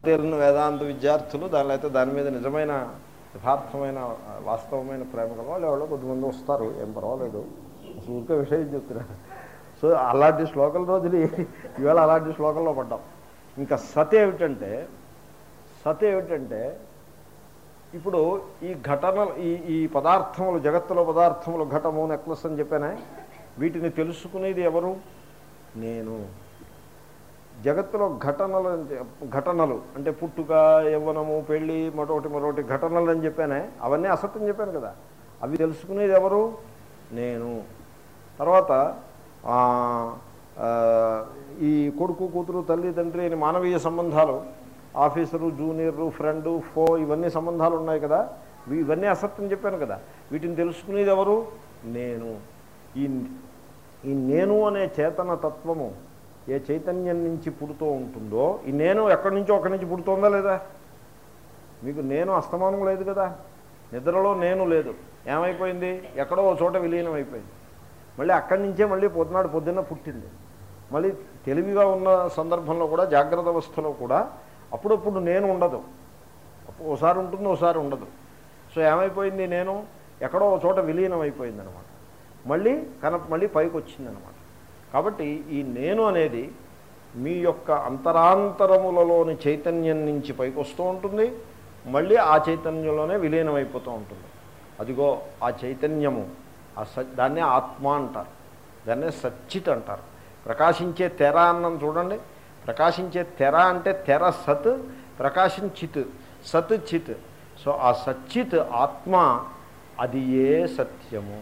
తెలియని వేదాంత విద్యార్థులు దానిలో అయితే దాని మీద నిజమైన యథార్థమైన వాస్తవమైన ప్రేమ కల వాళ్ళు ఎవరో కొద్దిమంది వస్తారు ఏం పర్వాలేదు అసలు ఊరికే విషయం చెప్తున్నారు సో అలాంటి శ్లోకాల రోజులు ఈవేళ అలాంటి శ్లోకంలో పడ్డాం ఇంకా సత్ ఏమిటంటే సత్ ఏమిటంటే ఇప్పుడు ఈ ఘటనలు ఈ ఈ పదార్థములు జగత్తులో పదార్థములు ఘటము నెక్లెస్ అని చెప్పానే వీటిని తెలుసుకునేది ఎవరు నేను జగత్తులో ఘటనలు అంటే ఘటనలు అంటే పుట్టుక యవ్వనము పెళ్ళి మరొకటి మరొకటి ఘటనలు అని చెప్పానే అవన్నీ అసత్యం చెప్పాను కదా అవి తెలుసుకునేది ఎవరు నేను తర్వాత ఆ, ఆ, ఈ కొడుకు కూతురు తల్లి తండ్రి అని మానవీయ సంబంధాలు ఆఫీసరు జూనియరు ఫ్రెండ్ ఫో ఇవన్నీ సంబంధాలు ఉన్నాయి కదా ఇవి- ఇవన్నీ అసత్యం చెప్పాను కదా వీటిని తెలుసుకునేది ఎవరు నేను ఈ ఈ నేను అనే చేతన తత్వము ఏ చైతన్యం నుంచి పుడుతూ ఉంటుందో ఈ నేను ఎక్కడి నుంచో ఒకరి నుంచి పుడుతుందా లేదా మీకు నేను అస్తమానం లేదు కదా నిద్రలో నేను లేదు ఏమైపోయింది ఎక్కడో ఓ చోట విలీనం అయిపోయింది మళ్ళీ అక్కడి నుంచే మళ్ళీ పొద్దునాడు పొద్దున్న పుట్టింది మళ్ళీ తెలివిగా ఉన్న సందర్భంలో కూడా జాగ్రత్త అవస్థలో కూడా అప్పుడప్పుడు నేను ఉండదు అప్పుడు ఓసారి ఉంటుంది ఓసారి ఉండదు సో ఏమైపోయింది నేను ఎక్కడో ఓ చోట విలీనం అయిపోయింది అనమాట మళ్ళీ కన మళ్ళీ పైకి వచ్చిందనమాట కాబట్టి ఈ నేను అనేది మీ యొక్క అంతరాంతరములలోని చైతన్యం నుంచి పైకి వస్తూ ఉంటుంది మళ్ళీ ఆ చైతన్యంలోనే విలీనం అయిపోతూ ఉంటుంది అదిగో ఆ చైతన్యము ఆ స దాన్నే ఆత్మ అంటారు దాన్నే సచ్చిత్ అంటారు ప్రకాశించే తెర అన్నం చూడండి ప్రకాశించే తెర అంటే తెర సత్ ప్రకాశం చిత్ సత్ చిత్ సో ఆ సచ్చిత్ ఆత్మ అది ఏ సత్యము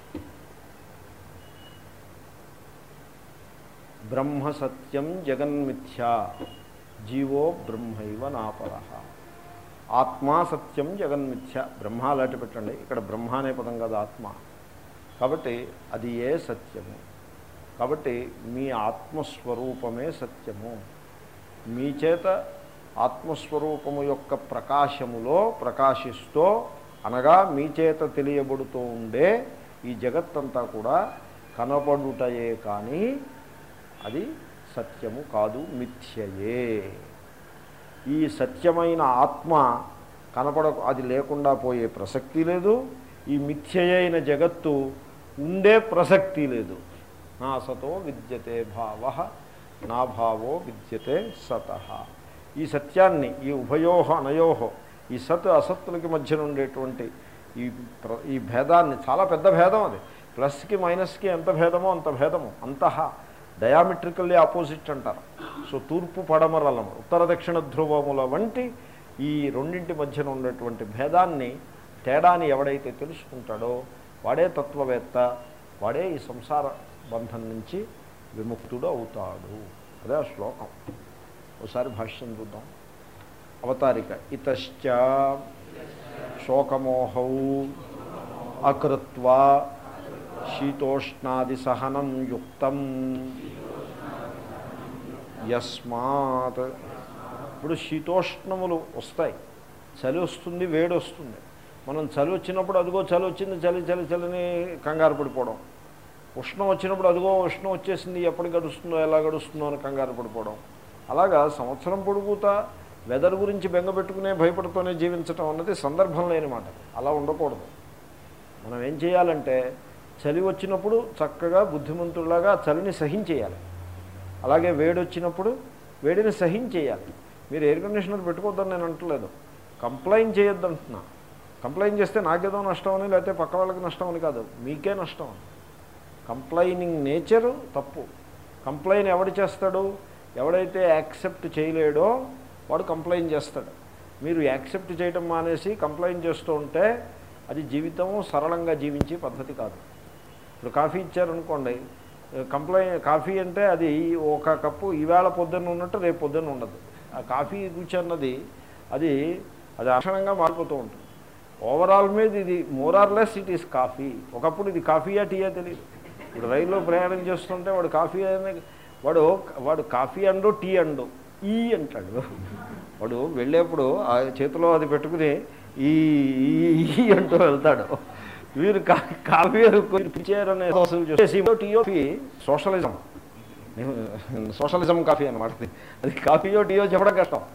బ్రహ్మ సత్యం జగన్మిథ్యా జీవో బ్రహ్మైవ నాపర ఆత్మా సత్యం జగన్మిథ్య బ్రహ్మ అలాంటి పెట్టండి ఇక్కడ బ్రహ్మ అనే పదం కాదు ఆత్మ కాబట్టి అది ఏ సత్యము కాబట్టి మీ ఆత్మస్వరూపమే సత్యము మీ చేత ఆత్మస్వరూపము యొక్క ప్రకాశములో ప్రకాశిస్తూ అనగా మీ చేత తెలియబడుతూ ఉండే ఈ జగత్తంతా కూడా కనపడుటయే కానీ అది సత్యము కాదు మిథ్యయే ఈ సత్యమైన ఆత్మ కనపడ అది లేకుండా పోయే ప్రసక్తి లేదు ఈ మిథ్యయైన జగత్తు ఉండే ప్రసక్తి లేదు నా సతో విద్యతే భావ నా భావో విద్యతే సత ఈ సత్యాన్ని ఈ ఉభయోహ అనయోహో ఈ సత్ అసత్తులకి మధ్యన ఉండేటువంటి ఈ ప్ర ఈ భేదాన్ని చాలా పెద్ద భేదం అది ప్లస్కి మైనస్కి ఎంత భేదమో అంత భేదము అంతః డయామెట్రికల్లీ ఆపోజిట్ అంటారు సో తూర్పు పడమరలము ఉత్తర దక్షిణ ధ్రువముల వంటి ఈ రెండింటి మధ్యన ఉన్నటువంటి భేదాన్ని తేడాని ఎవడైతే తెలుసుకుంటాడో వాడే తత్వవేత్త వాడే ఈ సంసార బంధం నుంచి విముక్తుడు అవుతాడు అదే ఆ శ్లోకం ఒకసారి భాష్యం చూద్దాం అవతారిక ఇతశ్చ శోకమోహౌ అకృత్వా శీతోష్ణాది సహనం యుక్తం యస్మాత్ ఇప్పుడు శీతోష్ణములు వస్తాయి చలి వస్తుంది వేడి వస్తుంది మనం చలి వచ్చినప్పుడు అదిగో చలి వచ్చింది చలి చలి చలిని కంగారు పడిపోవడం ఉష్ణం వచ్చినప్పుడు అదిగో ఉష్ణం వచ్చేసింది ఎప్పుడు గడుస్తుందో ఎలా గడుస్తుందో అని కంగారు పడిపోవడం అలాగా సంవత్సరం పొడుగుతా వెదర్ గురించి బెంగపెట్టుకునే భయపడుతూనే జీవించటం అన్నది సందర్భం లేని మాట అలా ఉండకూడదు మనం ఏం చేయాలంటే చలి వచ్చినప్పుడు చక్కగా బుద్ధిమంతులాగా ఆ చలిని సహించేయాలి అలాగే వేడి వచ్చినప్పుడు వేడిని సహించేయాలి మీరు ఎయిర్ కండిషనర్ పెట్టుకోవద్దని నేను అంటలేదు కంప్లైంట్ చేయొద్దు అంటున్నా కంప్లైంట్ చేస్తే నాకేదో నష్టం అని లేకపోతే పక్క వాళ్ళకి నష్టం అని కాదు మీకే నష్టం అని కంప్లైనింగ్ నేచరు తప్పు కంప్లైన్ ఎవడు చేస్తాడు ఎవడైతే యాక్సెప్ట్ చేయలేడో వాడు కంప్లైంట్ చేస్తాడు మీరు యాక్సెప్ట్ చేయడం మానేసి కంప్లైంట్ చేస్తూ ఉంటే అది జీవితం సరళంగా జీవించే పద్ధతి కాదు ఇప్పుడు కాఫీ ఇచ్చారనుకోండి కంప్లైంట్ కాఫీ అంటే అది ఒక కప్పు ఈవేళ పొద్దున్న ఉన్నట్టు రేపు పొద్దున్న ఉండదు ఆ కాఫీ రుచి అన్నది అది అది అక్షణంగా మారిపోతూ ఉంటుంది ఓవరాల్ మీద ఇది మోరార్లెస్ ఇట్ ఈస్ కాఫీ ఒకప్పుడు ఇది కాఫీయా టీయా తెలియదు ఇప్పుడు రైల్లో ప్రయాణం చేస్తుంటే వాడు కాఫీ అనే వాడు వాడు కాఫీ అండు టీ అండు ఈ అంటాడు వాడు వెళ్ళేప్పుడు ఆ చేతిలో అది పెట్టుకుని ఈ ఈ- ఈ అంటూ వెళ్తాడు వీరు కా- కాఫీ పిచ్చారనే టీయో సోషలిజం సోషలిజం కాఫీ అనమాట అది కాఫీయో టీయో చెప్పడం కష్టం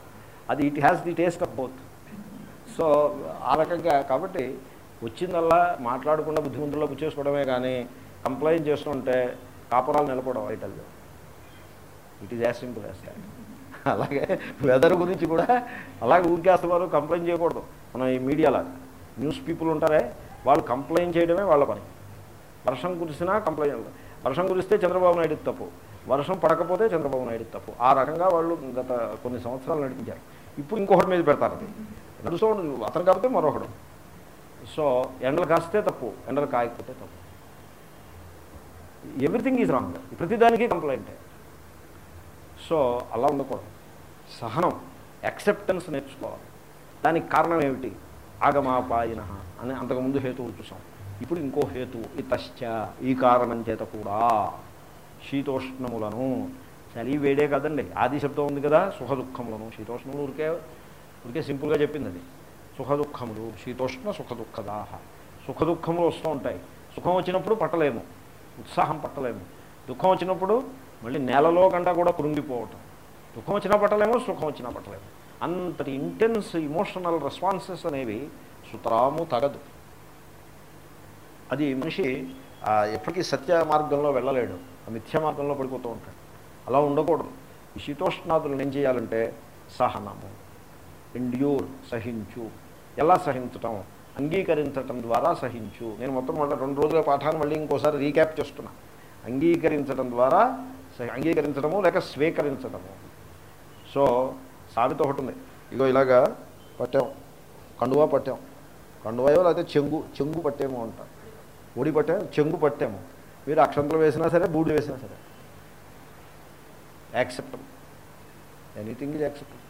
అది it has the taste of both so ఆ రకంగా కాబట్టి వచ్చిందల్లా మాట్లాడకుండా బుద్ధిమంతుల్లో పుచ్చేసుకోవడమే కానీ కంప్లైంట్ చేస్తుంటే కాపురాలు నిలబడవు ఐటల్లో it is as simple as that అలాగే వెదర్ గురించి కూడా అలాగే ఊరికేస్తున్నారు కంప్లైంట్ చేయకూడదు మనం ఈ మీడియాలాగా న్యూస్ పీపుల్ ఉంటారే వాళ్ళు కంప్లైంట్ చేయడమే వాళ్ళ పని వర్షం కురిసినా కంప్లైంట్ వర్షం కురిస్తే చంద్రబాబు నాయుడు తప్పు వర్షం పడకపోతే చంద్రబాబు నాయుడు తప్పు ఆ రకంగా వాళ్ళు గత కొన్ని సంవత్సరాలు నడిపించారు ఇప్పుడు ఇంకొకటి మీద పెడతారు అది నడుస్తూ ఉండదు అతను కాబట్టి మరొకడు సో ఎండలు కాస్తే తప్పు ఎండలు కాయకపోతే తప్పు ఎవ్రీథింగ్ ఈజ్ రాంగ్ ప్రతిదానికి కంప్లైంటే సో అలా ఉండకూడదు సహనం యాక్సెప్టెన్స్ నేర్చుకోవాలి దానికి కారణం ఏమిటి ఆగమాపాయన అని అంతకుముందు హేతువు చూసాం ఇప్పుడు ఇంకో హేతు ఇతశ్చ ఈ కారణం చేత కూడా శీతోష్ణములను చలి వేడే కదండి ఆది శబ్దం ఉంది కదా సుఖ దుఃఖములను శీతోష్ణములు ఊరికే ఊరికే సింపుల్గా చెప్పింది అది సుఖ దుఃఖములు శీతోష్ణ సుఖ దుఃఖదాహ సుఖ దుఃఖములు వస్తూ ఉంటాయి సుఖం వచ్చినప్పుడు పట్టలేము ఉత్సాహం పట్టలేము దుఃఖం వచ్చినప్పుడు మళ్ళీ నేలలో కంట కూడా కృంగిపోవటం దుఃఖం వచ్చినా పట్టలేము సుఖం వచ్చినా పట్టలేము అంతటి ఇంటెన్స్ ఇమోషనల్ రెస్పాన్సెస్ అనేవి సుతరాము తగదు అది మనిషి ఆ, ఎప్పటికీ సత్య మార్గంలో వెళ్ళలేడు ఆ మిథ్య మార్గంలో పడిపోతూ ఉంటాడు అలా ఉండకూడదు ఈ శీతోష్ణాదులను ఏం చేయాలంటే సహనము ఎండ్యూర్ సహించు ఎలా సహించటం అంగీకరించటం ద్వారా సహించు నేను మొత్తం మళ్ళీ రెండు రోజుల పాఠాన్ని మళ్ళీ ఇంకోసారి రీక్యాప్ చేస్తున్నా అంగీకరించడం ద్వారా సహి- అంగీకరించడము లేక స్వీకరించడము సో సామెత ఒకటి ఉంది ఇగో ఇలాగా పట్టాం కండువా పట్టాం కండువాయో లేకపోతే చెంగు చెంగు పట్టేమో అంటారు ఒడి పట్టాము చెంగు పట్టాము మీరు అక్షంతలు వేసినా సరే బూడి వేసినా సరే యాక్సెప్టబుల్ ఎనీథింగ్ ఇది యాక్సెప్టబుల్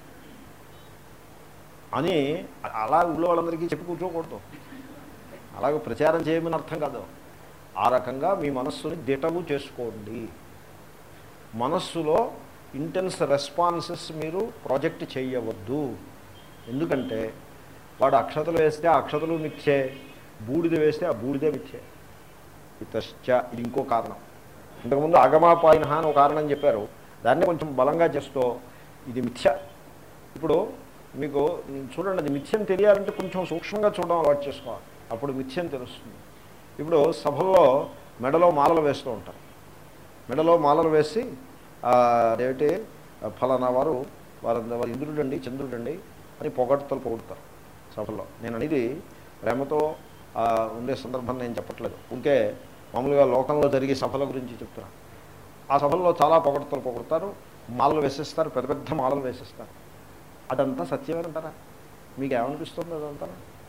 అని అలా ఊళ్ళో వాళ్ళందరికీ చెప్పి కూర్చోకూడదు అలాగ ప్రచారం చేయమని అర్థం కాదు ఆ రకంగా మీ మనస్సుని దిటవు చేసుకోండి మనస్సులో ఇంటెన్స్ రెస్పాన్సెస్ మీరు ప్రాజెక్ట్ చేయవద్దు ఎందుకంటే వాడు అక్షతలు వేస్తే ఆ అక్షతలు మిథ్యే బూడిద వేస్తే ఆ బూడిదే మిథ్యే ఇతశ్చ ఇది ఇంకో కారణం ఇంతకుముందు అగమాపాయన అని ఒక కారణం చెప్పారు దాన్ని కొంచెం బలంగా చేస్తూ ఇది మిథ్య ఇప్పుడు మీకు చూడండి అది మిథ్యం తెలియాలంటే కొంచెం సూక్ష్మంగా చూడడం అలవాటు చేసుకోవాలి అప్పుడు మిథ్యం తెలుస్తుంది ఇప్పుడు సభల్లో మెడలో మాలలు వేస్తూ ఉంటారు మెడలో మాలలు వేసి ఆ, అదేమిటి ఆ, ఫలానా వారు వారు వారు ఇంద్రుడండి చంద్రుడండి అని పొగడ్తలు పొగుడతారు సభలో నేను అనేది ప్రేమతో ఆ, ఉండే సందర్భం నేను చెప్పట్లేదు ఉంటే మామూలుగా లోకంలో జరిగే సభల గురించి చెప్తున్నాను ఆ సభల్లో చాలా పొగడ్తలు పొగుడతారు మాలలు వేసేస్తారు పెద్ద పెద్ద మాలలు వేసేస్తారు అదంతా సత్యమేనంటారా మీకు ఏమనిపిస్తుంది అదంతా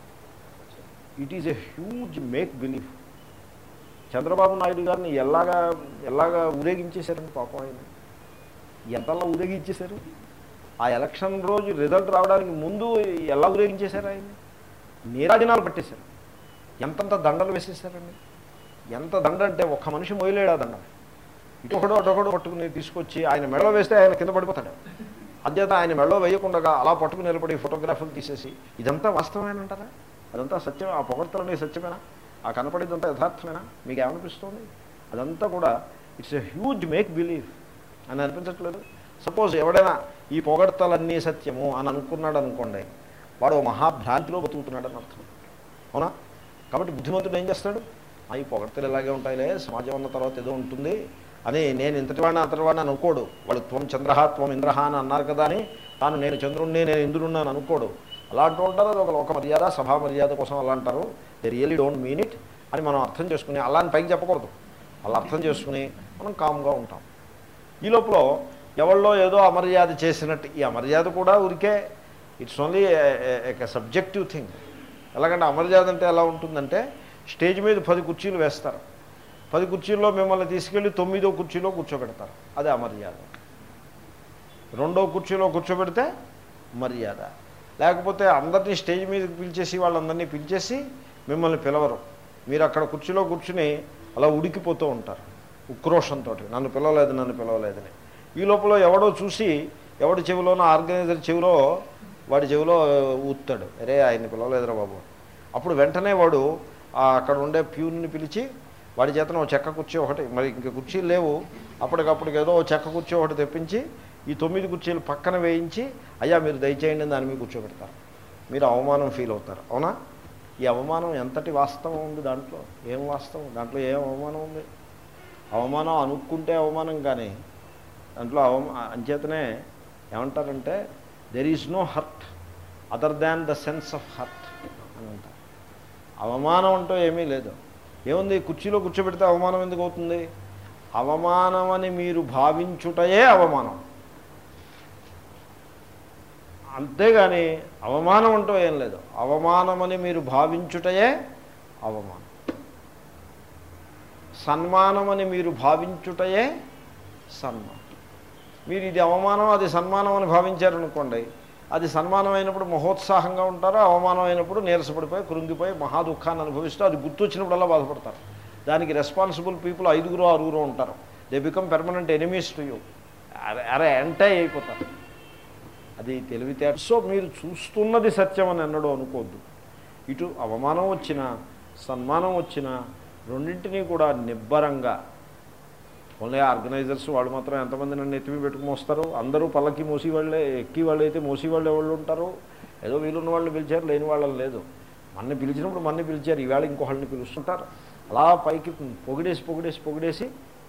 it is a huge make belief Chandrababu Naidu గారిని ఎలాగా ఎలాగా ఊరేగించేశారండి పాపం ఆయన ఎంతలా ఊరేగించేశారు ఆ ఎలక్షన్ రోజు రిజల్ట్ రావడానికి ముందు ఎలా ఊరేగించేశారు ఆయన నీరాజనాలు పట్టేశారు ఎంతంత దండలు వేసేసారండి ఎంత దండ అంటే ఒక్క మనిషి మొయలేడు ఆ దండ ఇటొకడు అటొకడు పట్టుకుని తీసుకొచ్చి ఆయన మెడలో వేస్తే ఆయన కింద పడిపోతాడు అధ్యత ఆయన మెడలో వేయకుండా అలా పట్టుకుని నిలబడి ఫోటోగ్రాఫర్లు తీసేసి ఇదంతా వాస్తవమేనంటారా అదంతా సత్యం ఆ పొగడ్తలనే సత్యమేనా ఆ కనపడేదంతా యథార్థమేనా మీకు ఏమనిపిస్తుంది అదంతా కూడా it's a huge make belief అని అనిపించట్లేదు సపోజ్ ఎవడైనా ఈ పొగడ్తలన్నీ సత్యము అని అనుకున్నాడు అనుకోండి వాడు ఓ మహాభ్రాంతిలో బతుకుతున్నాడు అని అర్థం అవునా కాబట్టి బుద్ధిమంతుడు ఏం చేస్తాడు "ఆ, ఈ పొగడ్తలు ఇలాగే ఉంటాయిలే సమాజం ఉన్న తర్వాత ఏదో ఉంటుంది అని నేను ఇంతటి వాడిని అంతటి వాడిని అని అనుకోడు వాడు త్వం చంద్రహ త్వం ఇంద్రహ అని అన్నారు కదా అని తాను నేను చంద్రుణ్ణి నేను ఇంద్రుణ్ణి అని అనుకోడు అలా అంటూ ఉంటారు అది ఒక లోక మర్యాద సభా మర్యాద కోసం అలా అంటారు they really don't mean it అని మనం అర్థం చేసుకుని అలా అని పైకి చెప్పకూడదు అలా అర్థం చేసుకుని మనం కామ్గా ఉంటాం ఈ లోపల ఎవరిలో ఏదో అమర్యాద చేసినట్టు ఈ అమర్యాద కూడా ఊరికే ఇట్స్ ఓన్లీ సబ్జెక్టివ్ థింగ్ ఎలాగంటే అమర్యాద అంటే ఎలా ఉంటుందంటే స్టేజ్ మీద పది కుర్చీలు వేస్తారు పది కుర్చీల్లో మిమ్మల్ని తీసుకెళ్ళి తొమ్మిదో కుర్చీలో కూర్చోబెడతారు అదే అమర్యాద రెండో కుర్చీలో కూర్చోబెడితే మర్యాద లేకపోతే అందరినీ స్టేజ్ మీద పిలిచేసి వాళ్ళందరినీ పిలిచేసి మిమ్మల్ని పిలవరు మీరు అక్కడ కుర్చీలో కూర్చుని అలా ఉడికిపోతూ ఉంటారు ఉక్రోషంతో నన్ను పిలవలేదు నన్ను పిలవలేదని ఈ లోపల ఎవడో చూసి ఎవడి చెవిలోనో ఆర్గనైజర్ చెవిలో వాడి చెవిలో ఊతాడు అరే ఆయన్ని పిలవలేదురా బాబు అప్పుడు వెంటనే వాడు ఆ అక్కడ ఉండే ప్యూన్ని పిలిచి వాడి చేతన ఓ చెక్క కుర్చీ ఒకటి మరి ఇంక కుర్చీలు లేవు అప్పటికప్పటికి ఏదో ఓ చెక్క కుర్చీ ఒకటి తెప్పించి ఈ తొమ్మిది కుర్చీలు పక్కన వేయించి అయ్యా మీరు దయచేయండి అని దాని మీద కూర్చోబెడతారు మీరు అవమానం ఫీల్ అవుతారు అవునా ఈ అవమానం ఎంతటి వాస్తవం ఉంది దాంట్లో ఏం వాస్తవం దాంట్లో ఏం అవమానం ఉంది అవమానం అనుకుంటే అవమానం కానీ దాంట్లో అవమా అంచేతనే ఏమంటారంటే there is no hurt other than the sense of hurt అని అంటారు అవమానం అంటూ ఏమీ లేదు ఏముంది కుర్చీలో కూర్చోబెడితే అవమానం ఎందుకు అవుతుంది అవమానం అని మీరు భావించుటయే అవమానం అంతేగాని అవమానం అంటూ ఏం లేదు అవమానమని మీరు భావించుటయే అవమానం సన్మానమని మీరు భావించుటయే సన్మానం మీరు ఇది అవమానం అది సన్మానం అని భావించారనుకోండి అది సన్మానం అయినప్పుడు మహోత్సాహంగా ఉంటారు అవమానం అయినప్పుడు నీరసపడిపోయి కృంగిపోయి మహా దుఃఖాన్ని అనుభవిస్తూ అది గుర్తొచ్చినప్పుడల్లా బాధపడతారు దానికి రెస్పాన్సిబుల్ పీపుల్ ఐదుగురు ఆరుగురు ఉంటారు they become permanent enemies to you అరే అరే ఎంటై అయిపోతారు అది తెలివితేట సో మీరు చూస్తున్నది సత్యం అని ఎన్నడూ అనుకోవద్దు ఇటు అవమానం వచ్చినా సన్మానం వచ్చినా రెండింటినీ కూడా నిబ్బరంగా ఓన్లీ ఆర్గనైజర్స్ వాళ్ళు మాత్రం ఎంతమంది నన్ను ఎత్తిమి పెట్టుకుని వస్తారు అందరూ పల్లకి మోసి వాళ్ళే ఎక్కి వాళ్ళు అయితే మోసి వాళ్ళు ఎవరు ఉంటారు ఏదో వీలున్న వాళ్ళని పిలిచారు లేని వాళ్ళని లేదు మన్ని పిలిచినప్పుడు మన్ని పిలిచారు ఈవేళ ఇంకొకళ్ళని పిలుస్తుంటారు అలా పైకి పొగిడేసి పొగిడేసి పొగిడేసి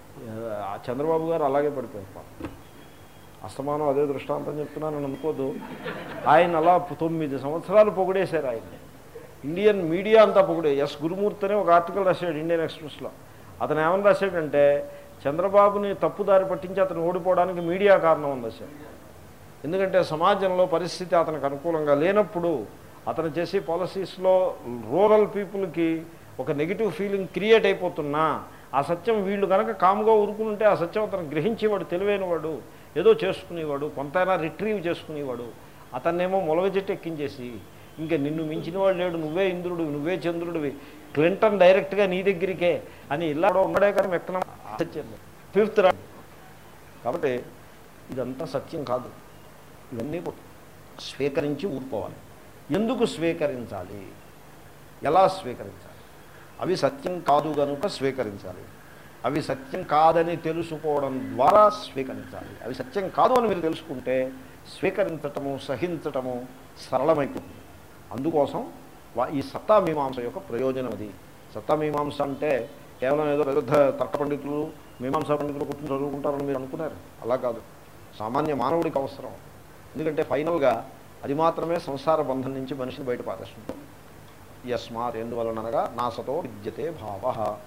ఆ చంద్రబాబు గారు అలాగే పడిపోయారు పాపం. అస్తమానం అదే దృష్టాంతం చెప్తున్నానని అనుకోదు ఆయన అలా తొమ్మిది సంవత్సరాలు పొగిడేశారు ఆయన్ని ఇండియన్ మీడియా అంతా పొగిడే ఎస్ గురుమూర్తి అని ఒక ఆర్టికల్ రాశాడు ఇండియన్ ఎక్స్ప్రెస్లో అతను ఏమని రాశాడంటే చంద్రబాబుని తప్పుదారి పట్టించి అతను ఓడిపోవడానికి మీడియా కారణం ఉంది రాశాడు ఎందుకంటే సమాజంలో పరిస్థితి అతనికి అనుకూలంగా లేనప్పుడు అతను చేసే పాలసీస్లో రూరల్ పీపుల్కి ఒక నెగిటివ్ ఫీలింగ్ క్రియేట్ అయిపోతున్నా ఆ సత్యం వీళ్ళు కనుక కామ్గా ఊరుకుంటే ఆ సత్యం అతను గ్రహించేవాడు తెలివైనవాడు ఏదో చేసుకునేవాడు కొంతైనా రిట్రీవ్ చేసుకునేవాడు అతన్నేమో మొలగ చెట్టు ఎక్కించేసి ఇంకా నిన్ను మించిన వాడు లేడు నువ్వే ఇంద్రుడు నువ్వే చంద్రుడివి క్లింటన్ డైరెక్ట్గా నీ దగ్గరికే అని ఇలా ఉండడే కానీ మెక్కన సత్యం ఫిఫ్త్ రా కాబట్టి ఇదంతా సత్యం కాదు ఇవన్నీ స్వీకరించి ఊరుకోవాలి ఎందుకు స్వీకరించాలి ఎలా స్వీకరించాలి అవి సత్యం కాదు కనుక స్వీకరించాలి అవి సత్యం కాదని తెలుసుకోవడం ద్వారా స్వీకరించాలి అవి సత్యం కాదు అని మీరు తెలుసుకుంటే స్వీకరించటము సహించటము సరళమైపోతుంది అందుకోసం వా- ఈ సత్తా మీమాంస యొక్క ప్రయోజనం అది సత్తా మీమాంస అంటే కేవలం ఏదో పెద్ద పెద్ద తర్క పండితులు మీమాంసా పండితులు కూర్చొని చదువుకుంటారని మీరు అనుకున్నారు అలా కాదు సామాన్య మానవుడికి అవసరం ఎందుకంటే ఫైనల్గా అది మాత్రమే సంసార బంధం నుంచి మనిషిని బయట పారేస్తుంది యస్మాత్ ఎందువలనగా నా సతో విద్యతే భావ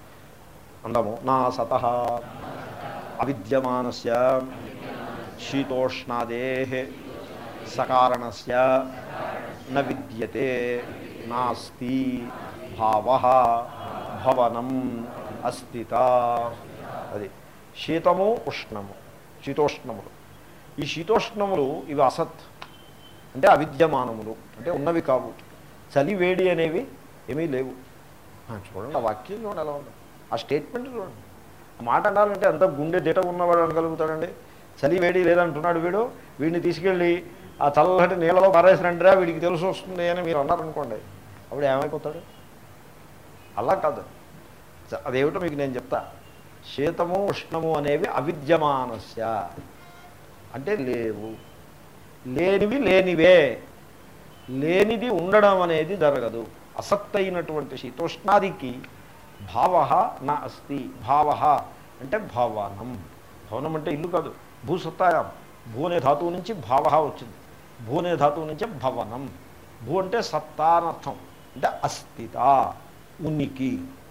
అందాము నా సత అవిద్యమానస్య శీతోష్ణాదే సకారణస్య న విద్యతే నాస్తి భావ భవనం అస్థిత అది శీతము ఉష్ణము శీతోష్ణములు ఈ శీతోష్ణములు ఇవి అసత్ అంటే అవిద్యమానములు అంటే ఉన్నవి కావు చలి వేడి అనేవి ఏమీ లేవు ఆ, చూడండి ఆ వాక్యం చూడండి ఎలా ఉంది ఆ స్టేట్మెంట్ చూడండి ఆ మాట అనాలంటే అంత గుండె దిట ఉన్నవాడు అనగలుగుతాడండి చలి వేడి లేదంటున్నాడు వీడు వీడిని తీసుకెళ్ళి ఆ చల్లటి నీళ్ళలో పారేసినంటరా వీడికి తెలుసు వస్తుంది అని మీరు అన్నారనుకోండి అప్పుడు ఏమైపోతాడు అలా కాదు చ- అదేమిటో మీకు నేను చెప్తా శీతము ఉష్ణము అనేవి అవిద్యమానస్య అంటే లేవు లేనివి లేనివే లేనిది ఉండడం అనేది జరగదు అసత్తైనటువంటి శీతోష్ణాదికి భావ నా అస్తి భావ అంటే భవనం భవనం అంటే ఇల్లు కాదు భూసత్తాయం భూ అనే ధాతువు నుంచి భావ వచ్చింది భూ అనే ధాతువు నుంచే భవనం భూ అంటే సత్తా అని అర్థం అంటే అస్థిత ఉనికి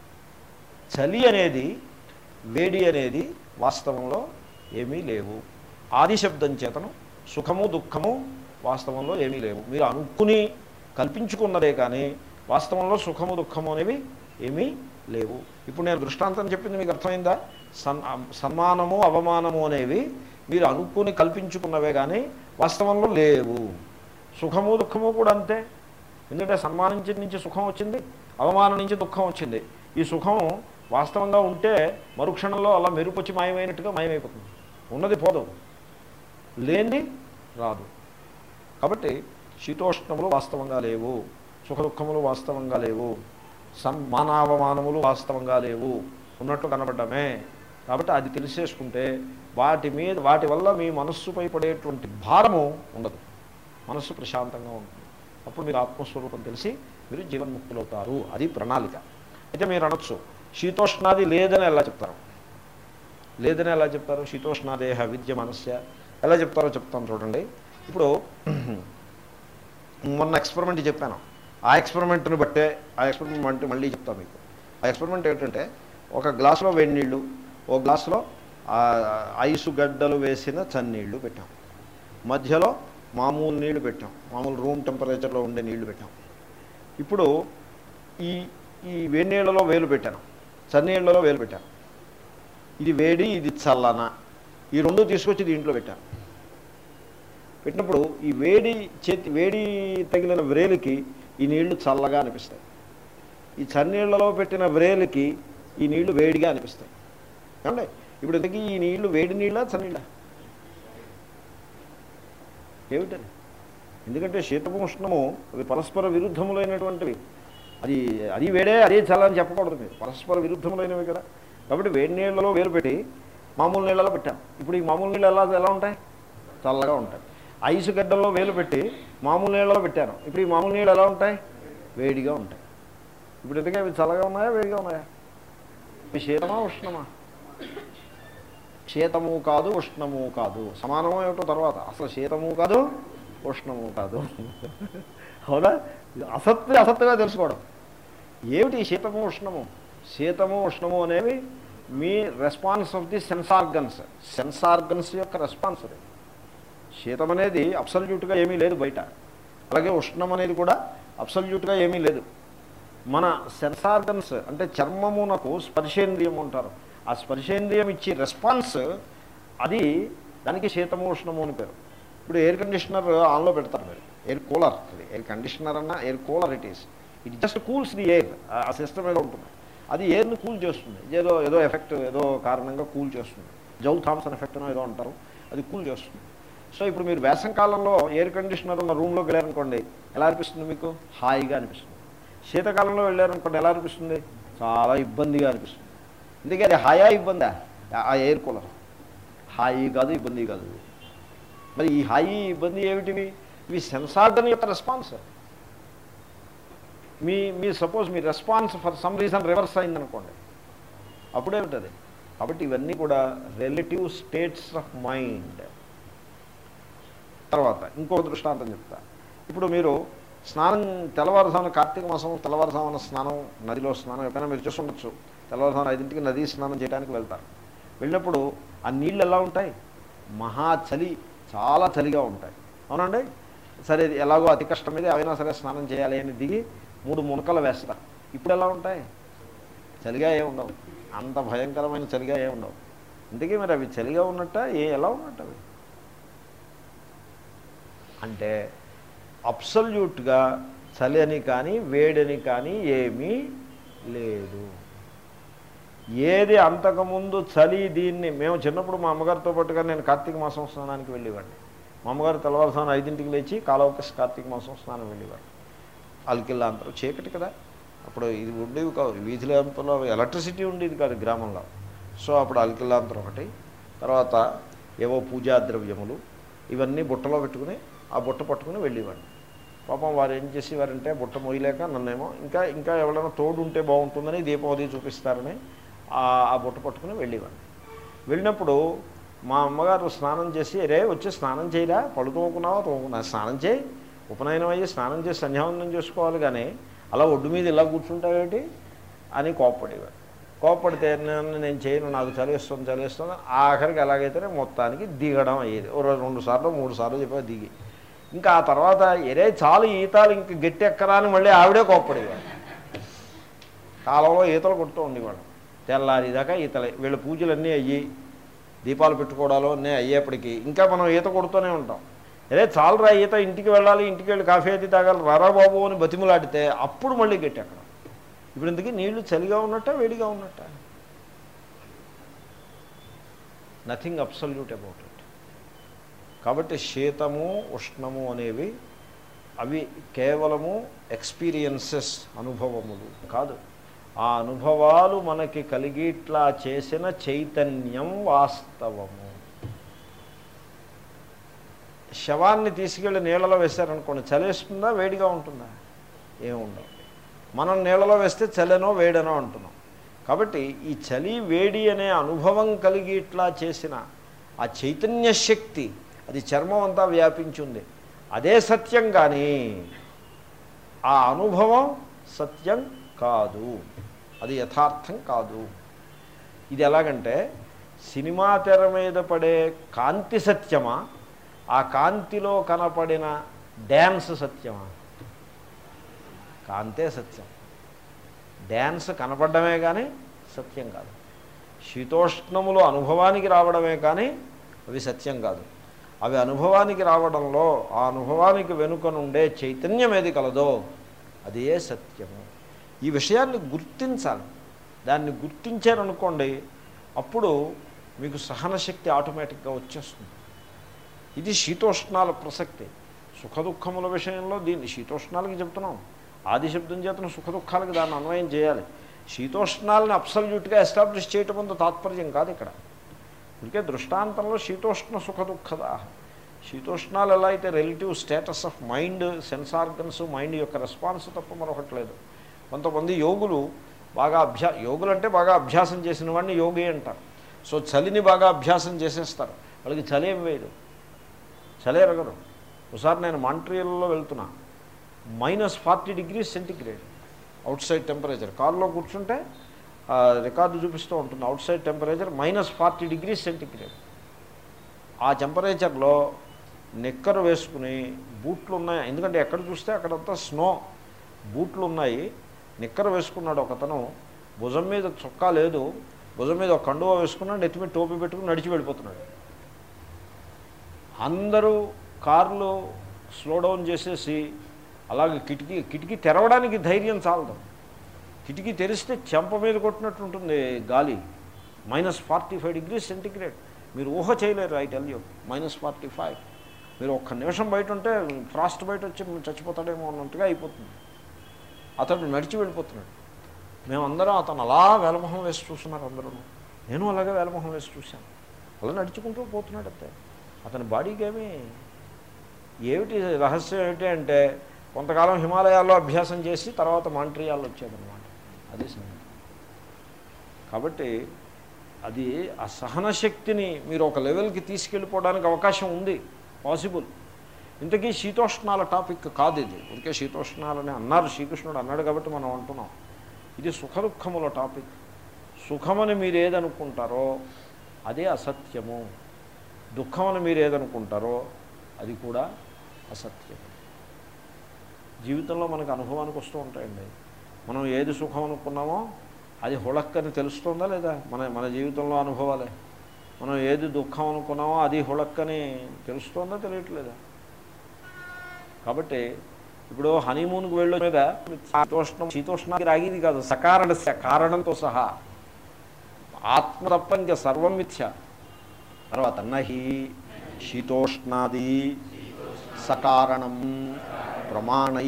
చలి అనేది వేడి అనేది వాస్తవంలో ఏమీ లేవు ఆది శబ్దం చేతను సుఖము దుఃఖము వాస్తవంలో ఏమీ లేవు మీరు అనుకుని కల్పించుకున్నదే కానీ వాస్తవంలో సుఖము దుఃఖము అనేవి ఏమీ లేవు ఇప్పుడు నేను దృష్టాంతం చెప్పింది మీకు అర్థమైందా సన్ సన్మానము అవమానము అనేవి మీరు అనుకుని కల్పించుకున్నవే కానీ వాస్తవంలో లేవు సుఖము దుఃఖము కూడా అంతే ఎందుకంటే సన్మానించి నుంచి సుఖం వచ్చింది అవమానం నుంచి దుఃఖం వచ్చింది ఈ సుఖం వాస్తవంగా ఉంటే మరుక్షణంలో అలా మెరుపొచ్చి మాయమైనట్టుగా మాయమైపోతుంది ఉన్నది పోదు లేనిది రాదు కాబట్టి శీతోష్ణములు వాస్తవంగా లేవు సుఖ దుఃఖములు వాస్తవంగా లేవు సన్మానావమానములు వాస్తవంగా లేవు ఉన్నట్టు కనబడ్డమే కాబట్టి అది తెలిసేసుకుంటే వాటి మీద వాటి వల్ల మీ మనస్సుపై పడేటువంటి భారము ఉండదు మనస్సు ప్రశాంతంగా ఉంటుంది అప్పుడు మీరు ఆత్మస్వరూపం తెలిసి మీరు జీవన్ముక్తులవుతారు అది ప్రణాళిక అయితే మీరు అనొచ్చు శీతోష్ణాది లేదని ఎలా చెప్తారు లేదని ఎలా చెప్తారు శీతోష్ణాదేహ విద్య మనస్య ఎలా చెప్తారో చెప్తాను చూడండి ఇప్పుడు మొన్న ఎక్స్పెరిమెంట్ చెప్పాను ఆ ఎక్స్పెరిమెంట్ని బట్టే ఆ ఎక్స్పెరిమెంట్ మళ్ళీ చెప్తాను మీకు ఆ ఎక్స్పెరిమెంట్ ఏంటంటే ఒక గ్లాసులో వేడి నీళ్ళు ఓ గ్లాసులో ఆ, ఐసు గడ్డలు వేసిన చన్నీళ్ళు పెట్టాం మధ్యలో మామూలు నీళ్లు పెట్టాం మామూలు రూమ్ టెంపరేచర్లో ఉండే నీళ్లు పెట్టాం ఇప్పుడు ఈ ఈ వేడి నీళ్ళలో వేలు పెట్టాను చన్నీళ్ళలో వేలు పెట్టాను ఇది వేడి ఇది చల్లన ఈ రెండు తీసుకొచ్చి దీంట్లో పెట్టాను పెట్టినప్పుడు ఈ వేడి చేతి వేడి తగిలిన వ్రేలికి ఈ నీళ్లు చల్లగా అనిపిస్తాయి ఈ చన్నీళ్లలో పెట్టిన వ్రేలికి ఈ నీళ్లు వేడిగా అనిపిస్తాయి ఏమండి ఇప్పుడు ఇంతకీ ఈ నీళ్లు వేడి నీళ్ళ చన్నీళ్ళ ఏమిటది ఎందుకంటే శీతము ఉష్ణము అవి పరస్పర విరుద్ధములైనటువంటివి అది అది వేడే అదే చల్లని చెప్పకూడదు మీరు పరస్పర విరుద్ధములైనవి కదా కాబట్టి వేడి నీళ్ళలో వేరు పెట్టి మామూలు నీళ్ళలో పెట్టాం ఇప్పుడు ఈ మామూలు నీళ్ళు ఎలా ఎలా ఉంటాయి చల్లగా ఉంటాయి ఐసు గడ్డల్లో వేలు పెట్టి మామూలు నీళ్ళలో పెట్టాను ఇప్పుడు ఈ మామూలు నీళ్ళు ఎలా ఉంటాయి వేడిగా ఉంటాయి ఇప్పుడు ఎందుకే అవి చల్లగా ఉన్నాయా వేడిగా ఉన్నాయా ఇవి శీతమా ఉష్ణమా శీతము కాదు ఉష్ణము కాదు సమానమో ఏమిటో తర్వాత అసలు శీతము కాదు ఉష్ణము కాదు అవునా ఇది అసత్తు అసత్తుగా తెలుసుకోవడం ఏమిటి ఈ శీతము ఉష్ణము శీతము ఉష్ణము అనేవి మీ response of the sense organs sense organs యొక్క రెస్పాన్స్ అది శీతం అనేది అబ్సల్యూట్గా ఏమీ లేదు బయట అలాగే ఉష్ణం అనేది కూడా అబ్సల్యూట్గా ఏమీ లేదు మన సెన్సార్గన్స్ అంటే చర్మమునకు స్పర్శేంద్రియం ఉంటారు ఆ స్పర్శేంద్రియం ఇచ్చే రెస్పాన్స్ అది దానికి శీతము ఉష్ణము అని పేరు ఇప్పుడు ఎయిర్ కండిషనర్ ఆన్లో పెడతారు మీరు ఎయిర్ కూలర్ అది ఎయిర్ కండిషనర్ అన్న air cooler it is it just cools the air ఆ సిస్టమ్ ఏదో ఉంటుంది అది ఎయిర్ని కూల్ చేస్తుంది ఏదో ఏదో ఎఫెక్ట్ ఏదో కారణంగా కూల్ చేస్తుంది జౌల్ థామ్సన్ ఎఫెక్ట్ అనో ఏదో అంటారు అది కూల్ చేస్తుంది సో ఇప్పుడు మీరు వేసంకాలంలో ఎయిర్ కండిషనర్ ఉన్న రూమ్లోకి వెళ్ళారనుకోండి ఎలా అనిపిస్తుంది మీకు హాయిగా అనిపిస్తుంది శీతకాలంలో వెళ్ళారనుకోండి ఎలా అనిపిస్తుంది చాలా ఇబ్బందిగా అనిపిస్తుంది అందుకే అది హాయా ఇబ్బందా ఆ ఎయిర్ కూలర్ హాయి కాదు ఇబ్బంది కాదు మరి ఈ హాయి ఇబ్బంది ఏమిటివి ఇవి సెన్సార్గన్ యొక్క రెస్పాన్స్ మీ మీ సపోజ్ మీ response for some reason reverse అయిందనుకోండి అప్పుడేమిటది కాబట్టి ఇవన్నీ కూడా రిలేటివ్ స్టేట్స్ ఆఫ్ మైండ్ తర్వాత ఇంకో దృష్టాంతం చెప్తా ఇప్పుడు మీరు స్నానం తెల్లవారుజామున కార్తీక మాసం తెల్లవారుజామున స్నానం నదిలో స్నానం ఎప్పుడైనా మీరు చూస్తుండొచ్చు తెల్లవారుజామున ఐదింటికి నదీ స్నానం చేయడానికి వెళ్తారు వెళ్ళినప్పుడు ఆ నీళ్ళు ఎలా ఉంటాయి మహా చలి చాలా చలిగా ఉంటాయి అవునండి సరే ఇది ఎలాగో అతి కష్టం మీద అయినా సరే స్నానం చేయాలి అని దిగి మూడు మునకలు వేస్తారు ఇప్పుడు ఎలా ఉంటాయి చలిగా ఏ ఉండవు అంత భయంకరమైన చలిగా ఏ ఉండవు ఇంతకీ మరి అవి చలిగా ఉన్నట్ట ఏ ఎలా ఉన్నట్టు అవి అంటే అబ్సల్యూట్గా చలి అని కానీ వేడని కానీ ఏమీ లేదు ఏది అంతకుముందు చలి దీన్ని మేము చిన్నప్పుడు మా అమ్మగారితో పాటుగా నేను కార్తీక మాసం స్నానానికి వెళ్ళేవాడిని మా అమ్మగారు తెల్లవారుసాన ఐదింటికి లేచి కాలవకస్ కార్తీక మాసం స్నానం వెళ్ళేవాడు అలికిల్లా అంటారు చీకటి కదా అప్పుడు ఇది ఉండేవి కాదు వీధిలో అంతలో ఎలక్ట్రిసిటీ ఉండేది కాదు గ్రామంలో సో అప్పుడు అలికిల్లాంతరం ఒకటి తర్వాత ఏవో పూజా ద్రవ్యములు ఇవన్నీ బుట్టలో పెట్టుకుని ఆ బుట్ట పట్టుకుని వెళ్ళేవాడిని పాపం వారు ఏం చేసేవారంటే బుట్ట మోయలేక నన్నేమో ఇంకా ఇంకా ఎవరైనా తోడు ఉంటే బాగుంటుందని దీపం అది చూపిస్తారని ఆ ఆ బుట్ట పట్టుకుని వెళ్ళేవాడిని వెళ్ళినప్పుడు మా అమ్మగారు స్నానం చేసి రే వచ్చి స్నానం చేయరా పళ్ళు తోముకున్నావా తోముకున్నా స్నానం చేయి ఉపనయనం అయ్యి స్నానం చేసి సంధ్యావందనం చేసుకోవాలి కానీ అలా ఒడ్డు మీద ఇలా కూర్చుంటావేంటి అని కోప్పడేవాడు కోప్పడితే నేను నేను చేయను నాకు చలిస్తుంది చలిస్తుంది ఆఖరికి ఎలాగైతేనే మొత్తానికి దిగడం అయ్యేది ఓ రోజు రెండు సార్లు మూడు సార్లు చెప్పా దిగి ఇంకా ఆ తర్వాత ఎరే చాలు ఈతాలు ఇంక గట్టి ఎక్కరా అని మళ్ళీ ఆవిడే కోప్పడేవాడు కాలంలో ఈతలు కొడుతూ ఉండేవాడు తెల్లారిదాకా ఈతలే వీళ్ళ పూజలన్నీ అయ్యి దీపాలు పెట్టుకోవడాలు అన్నీ అయ్యేప్పటికీ ఇంకా మనం ఈత కొడుతూనే ఉంటాం అదే చాలరా ఈత ఇంటికి వెళ్ళాలి ఇంటికి వెళ్ళి కాఫీ అయితే తాగాలి రారా బాబు అని బతిములాడితే అప్పుడు మళ్ళీ గట్టి ఎక్కడ ఇప్పుడు ఇంతకీ నీళ్లు చలిగా ఉన్నట్ట వేడిగా ఉన్నట్ట నథింగ్ అబ్సల్యూట్ అబౌట్ ఇట్ కాబట్టి శీతము ఉష్ణము అనేవి అవి కేవలము ఎక్స్పీరియన్సెస్ అనుభవములు కాదు ఆ అనుభవాలు మనకి కలిగిట్లా చేసిన చైతన్యం వాస్తవము శవాన్ని తీసుకెళ్ళి నీళ్ళలో వేశారనుకోండి చలేస్తుందా వేడిగా ఉంటుందా ఏముండవు మనం నీళ్ళలో వేస్తే చలనో వేడనో అంటున్నాం కాబట్టి ఈ చలి వేడి అనే అనుభవం కలిగి ఇట్లా చేసిన ఆ చైతన్య శక్తి అది చర్మం అంతా వ్యాపించింది అదే సత్యం కానీ ఆ అనుభవం సత్యం కాదు అది యథార్థం కాదు ఇది ఎలాగంటే సినిమా తెర మీద పడే కాంతి సత్యమా ఆ కాంతిలో కనపడిన డ్యాన్స్ సత్యమా కాంతే సత్యం డ్యాన్స్ కనపడమే కానీ సత్యం కాదు శీతోష్ణములు అనుభవానికి రావడమే కానీ అవి సత్యం కాదు అవి అనుభవానికి రావడంలో ఆ అనుభవానికి వెనుక నుండే చైతన్యం ఏది కలదో అదే సత్యము ఈ విషయాన్ని గుర్తించాలి దాన్ని గుర్తించారనుకోండి అప్పుడు మీకు సహనశక్తి ఆటోమేటిక్గా వచ్చేస్తుంది ఇది శీతోష్ణాల ప్రసక్తి సుఖ దుఃఖముల విషయంలో దీన్ని శీతోష్ణాలకి చెప్తున్నాం ఆది శబ్దం చేతను సుఖ దుఃఖాలకి దాన్ని అన్వయం చేయాలి శీతోష్ణాలని అబ్సల్యూట్గా ఎస్టాబ్లిష్ చేయటం అంత తాత్పర్యం కాదు ఇక్కడ ఇంకే దృష్టాంతంలో శీతోష్ణ సుఖ దుఃఖదా శీతోష్ణాలు ఎలా అయితే relative status of mind sense organs mind యొక్క రెస్పాన్స్ తప్ప మరొకటి లేదు కొంతమంది యోగులు బాగా అభ్యా యోగులు అంటే బాగా అభ్యాసం చేసిన వాడిని యోగి అంటారు సో చలిని బాగా అభ్యాసం చేసేస్తారు వాళ్ళకి చలి ఏం వేయదు చలి ఎరగదు ఒకసారి నేను మాంట్రియల్లో వెళ్తున్నా minus forty degrees centigrade outside temperature కారులో కూర్చుంటే ఆ, రికార్డు చూపిస్తూ ఉంటుంది outside temperature minus forty degrees centigrade ఆ టెంపరేచర్లో నిక్కరు వేసుకుని బూట్లు ఉన్నాయి ఎందుకంటే ఎక్కడ చూస్తే అక్కడంతా స్నో బూట్లు ఉన్నాయి నిక్కరు వేసుకున్నాడు ఒకతను భుజం మీద చొక్కా లేదు భుజం మీద ఒక కండువా వేసుకున్నాడు నెత్తి మీద టోపీ పెట్టుకుని నడిచి వెళ్ళిపోతున్నాడు అందరూ కార్లు స్లో డౌన్ చేసేసి అలాగే కిటికీ కిటికీ తెరవడానికి ధైర్యం చాలదు కిటికీ తెరిస్తే చెంప మీద కొట్టినట్టు ఉంటుంది గాలి minus forty five degrees centigrade మీరు ఊహ చేయలేరు I tell you minus forty five మీరు ఒక్క నిమిషం బయట ఉంటే ఫ్రాస్ట్ బయట వచ్చి మీరు చచ్చిపోతాడేమో అన్నట్టుగా అయిపోతుంది అతడు నడిచి వెళ్ళిపోతున్నాడు మేమందరం అతను అలా వేలమొహం వేసి చూస్తున్నారు అందరూ నేను అలాగే వేలమొహం వేసి చూశాను అలా నడుచుకుంటూ పోతున్నాడు అంతే అతని బాడీకి ఏమీ ఏమిటి రహస్యం ఏమిటి అంటే కొంతకాలం హిమాలయాల్లో అభ్యాసం చేసి తర్వాత మాంట్రియాల్లో వచ్చాడనమాట అది సంగతి కాబట్టి అది ఆ సహన శక్తిని మీరు ఒక లెవెల్కి తీసుకెళ్ళిపోవడానికి అవకాశం ఉంది పాసిబుల్ ఇంతకీ శీతోష్ణాల టాపిక్ కాదు ఇది ఊరికే శీతోష్ణాలని అన్నారు శ్రీకృష్ణుడు అన్నాడు కాబట్టి మనం అంటున్నాం ఇది సుఖ దుఃఖముల టాపిక్ సుఖమని మీరు ఏదనుకుంటారో అదే అసత్యము దుఃఖమని మీరు ఏదనుకుంటారో అది కూడా అసత్యం జీవితంలో మనకు అనుభవానికి వస్తూ ఉంటాయండి మనం ఏది సుఖం అనుకున్నామో అది హుళక్కని తెలుస్తుందా లేదా మన మన జీవితంలో అనుభవాలే మనం ఏది దుఃఖం అనుకున్నామో అది హుళక్కని తెలుస్తుందా తెలియట్లేదా కాబట్టి ఇప్పుడు హనీమూన్కి వెళ్ళే మీద శీతోష్ణం శీతోష్ణానికి రాగిది కాదు సకారణ కారణంతో సహా ఆత్మ తప్ప ఇంకా సర్వం మిథ్య తర్వాత నహి శీతోష్ణాది సకారణం ప్రమాణై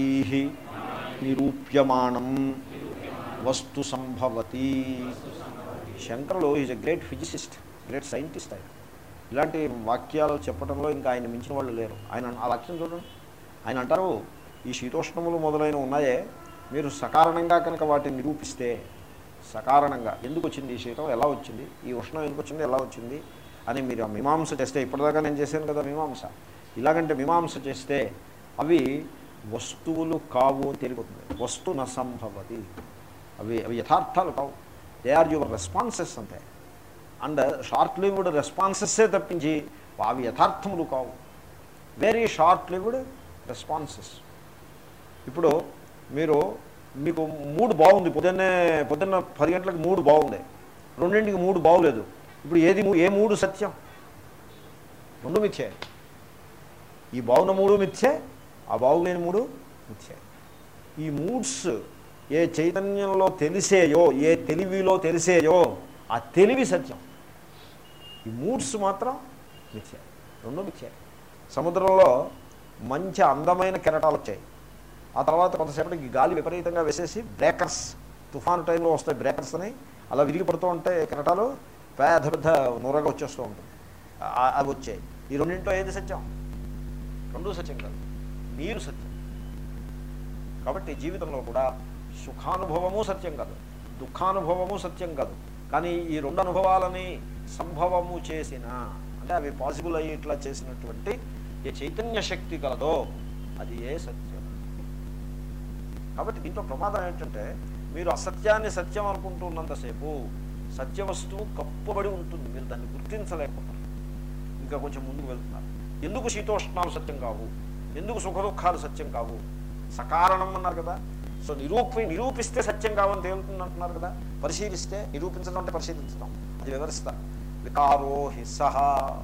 నిరూప్యమాణం వస్తు సంభవతి శంకరులు is a great physicist great scientist ఆయన ఇలాంటి వాక్యాలు చెప్పడంలో ఇంకా ఆయన మించిన వాళ్ళు లేరు ఆయన ఆ వాక్యం చూడండి ఆయన అంటారు ఈ శీతోష్ణములు మొదలైన ఉన్నాయే మీరు సకారణంగా కనుక వాటిని నిరూపిస్తే సకారణంగా ఎందుకు వచ్చింది ఈ శీతం ఎలా వచ్చింది ఈ ఉష్ణం ఎందుకు వచ్చింది ఎలా వచ్చింది అని మీరు ఆ మీమాంస చేస్తే ఇప్పటిదాకా నేను చేశాను కదా మీమాంస ఇలాగంటే మీమాంస చేస్తే అవి వస్తువులు కావు అని తెలిపోతుంది వస్తు న సంభవతి అవి అవి యథార్థాలు కావు దే ఆర్ యువర్ రెస్పాన్సెస్ అంతే అండ్ షార్ట్ లివ్డ్ రెస్పాన్సెస్సే తప్పించి అవి యథార్థములు కావు వెరీ షార్ట్ లివ్డ్ రెస్పాన్సెస్ ఇప్పుడు మీరు మీకు మూడు బాగుంది పొద్దున్నే పొద్దున్న పది గంటలకు మూడు బాగుంది రెండింటికి మూడు బాగులేదు ఇప్పుడు ఏది మూ- ఏ మూడు సత్యం రెండు మిథ్యే ఈ బాగున్న మూడు మిథ్యే ఆ బాగులేని మూడు మిథ్యే ఈ మూడ్స్ ఏ చైతన్యంలో తెలిసేయో ఏ తెలివిలో తెలిసేయో ఆ తెలివి సత్యం ఈ మూడ్స్ మాత్రం మిథ్య రెండు మిథ్య సముద్రంలో మంచి అందమైన కెరటాలు వచ్చాయి ఆ తర్వాత కొంతసేపటికి గాలి విపరీతంగా వేసేసి బ్రేకర్స్ తుఫాను టైంలో వస్తాయి బ్రేకర్స్ అని అలా విరిగి పడుతూ ఉంటే కెరటాలు పెద్ద పెద్ద నూరగా వచ్చేస్తూ ఉంటుంది ఆ- అవి వచ్చాయి ఈ రెండింటిలో ఏది సత్యం రెండూ సత్యం కాదు మీరు సత్యం కాబట్టి జీవితంలో కూడా సుఖానుభవము సత్యం కాదు దుఃఖానుభవము సత్యం కాదు కానీ ఈ రెండు అనుభవాలని సంభవము చేసిన అంటే అవి పాసిబుల్ అయ్యి ఇట్లా చేసినటువంటి ఏ చైతన్య శక్తి కలదో అది ఏ సత్యం కాబట్టి దీంట్లో ప్రమాదం ఏంటంటే మీరు అసత్యాన్ని సత్యం అనుకుంటున్నంతసేపు సత్య వస్తువు కప్పబడి ఉంటుంది మీరు దాన్ని గుర్తించలేకపోతారు ఇంకా కొంచెం ముందుకు వెళ్తున్నారు ఎందుకు శీతోష్ణాలు సత్యం కావు ఎందుకు సుఖ దుఃఖాలు సత్యం కావు సకారణం అన్నారు కదా సో నిరూపి నిరూపిస్తే సత్యం కావని తేలుతుంది అంటున్నారు కదా పరిశీలిస్తే నిరూపించడం అంటే పరిశీలించడం అది వివరిస్తా వికారో హి సహ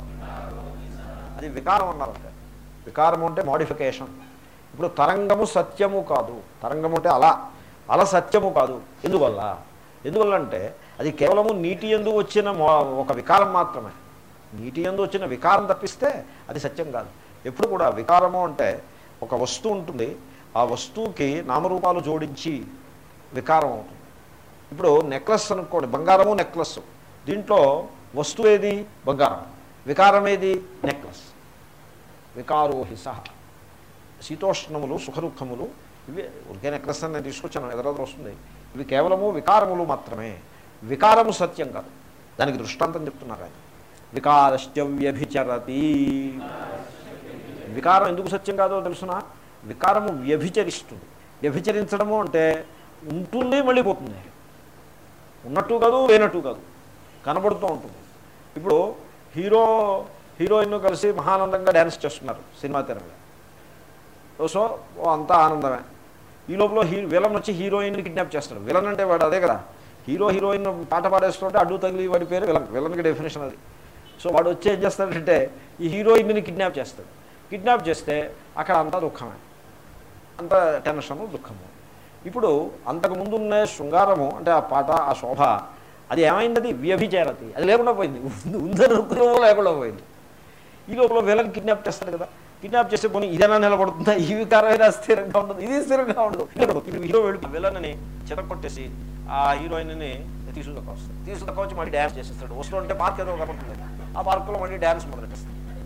అది వికారం అన్నారు అంటే వికారం అంటే మోడిఫికేషన్ ఇప్పుడు తరంగము సత్యము కాదు తరంగము అంటే అలా అల సత్యము కాదు ఎందువల్ల ఎందువల్ల అంటే అది కేవలము నీటి ఎందు వచ్చిన మో- ఒక వికారం మాత్రమే నీటి ఎందు వచ్చిన వికారం తప్పిస్తే అది సత్యం కాదు ఎప్పుడు కూడా వికారము అంటే ఒక వస్తువు ఉంటుంది ఆ వస్తువుకి నామరూపాలు జోడించి వికారం అవుతుంది ఇప్పుడు నెక్లెస్ అనుకోండి బంగారము నెక్లెస్ దీంట్లో వస్తువు ఏది బంగారం వికారం ఏది నెక్లెస్ వికారో హి సహ శీతోష్ణములు సుఖదుఖములు ఇవి ఉరికే నెక్లెస్ అని నేను తీసుకొచ్చాను ఎదురదు వస్తుంది ఇవి కేవలము వికారములు మాత్రమే వికారము సత్యం కాదు దానికి దృష్టాంతం చెప్తున్నారు ఆయన వికారశ్చ వ్యభిచరతి వికారం ఎందుకు సత్యం కాదో తెలుసునా వికారము వ్యభిచరిస్తుంది వ్యభిచరించడము అంటే ఉంటుంది మళ్ళీ పోతుంది ఉన్నట్టు కాదు లేనట్టు కాదు కనబడుతూ ఉంటుంది ఇప్పుడు హీరో హీరోయిన్ కలిసి మహానందంగా డ్యాన్స్ చేస్తున్నారు సినిమా తెర మీద సో ఓ అంతా ఆనందమే ఈ లోపల హీ విలన్ వచ్చి హీరోయిన్ని కిడ్నాప్ చేస్తాడు విలన్ అంటే వాడు అదే కదా హీరో హీరోయిన్ పాట పాడేస్తుంటే అడ్డు తగిలి వాడి పేరు విలన్ విలన్కి డెఫినేషన్ అది సో వాడు వచ్చి ఏం చేస్తాడంటే ఈ హీరోయిన్ని కిడ్నాప్ చేస్తాడు కిడ్నాప్ చేస్తే అక్కడ అంతా దుఃఖమే అంత టెన్షను దుఃఖము ఇప్పుడు అంతకు ముందు ఉన్న శృంగారము అంటే ఆ పాట ఆ శోభ అది ఏమైంది వ్యభిచారతి అది లేకుండా పోయింది ఉంది- ఉందని అనుకున్నామో లేకుండా పోయింది ఈ లోపల విలన్ కిడ్నాప్ చేస్తాడు కదా కిడ్నాప్ చేస్తే పోనీ ఇదైనా నిలబడుతుందా ఈ వికారమైనా స్థిరంగా ఉండదు ఇది స్థిరంగా ఉండదు నిలబడదు. ఇప్పుడు హీరో వెళ్ళి విలన్ని చితకొట్టేసి ఆ హీరోయిన్ని తీసుకు వస్తాడు తీసుకు వచ్చి మళ్ళీ డ్యాన్స్ చేసేస్తాడు వస్తూ ఉంటే పార్క్ ఏదో కనపడుతుంది ఆ పార్కులో మళ్ళీ డ్యాన్స్ మొదలెట్టేస్తాడు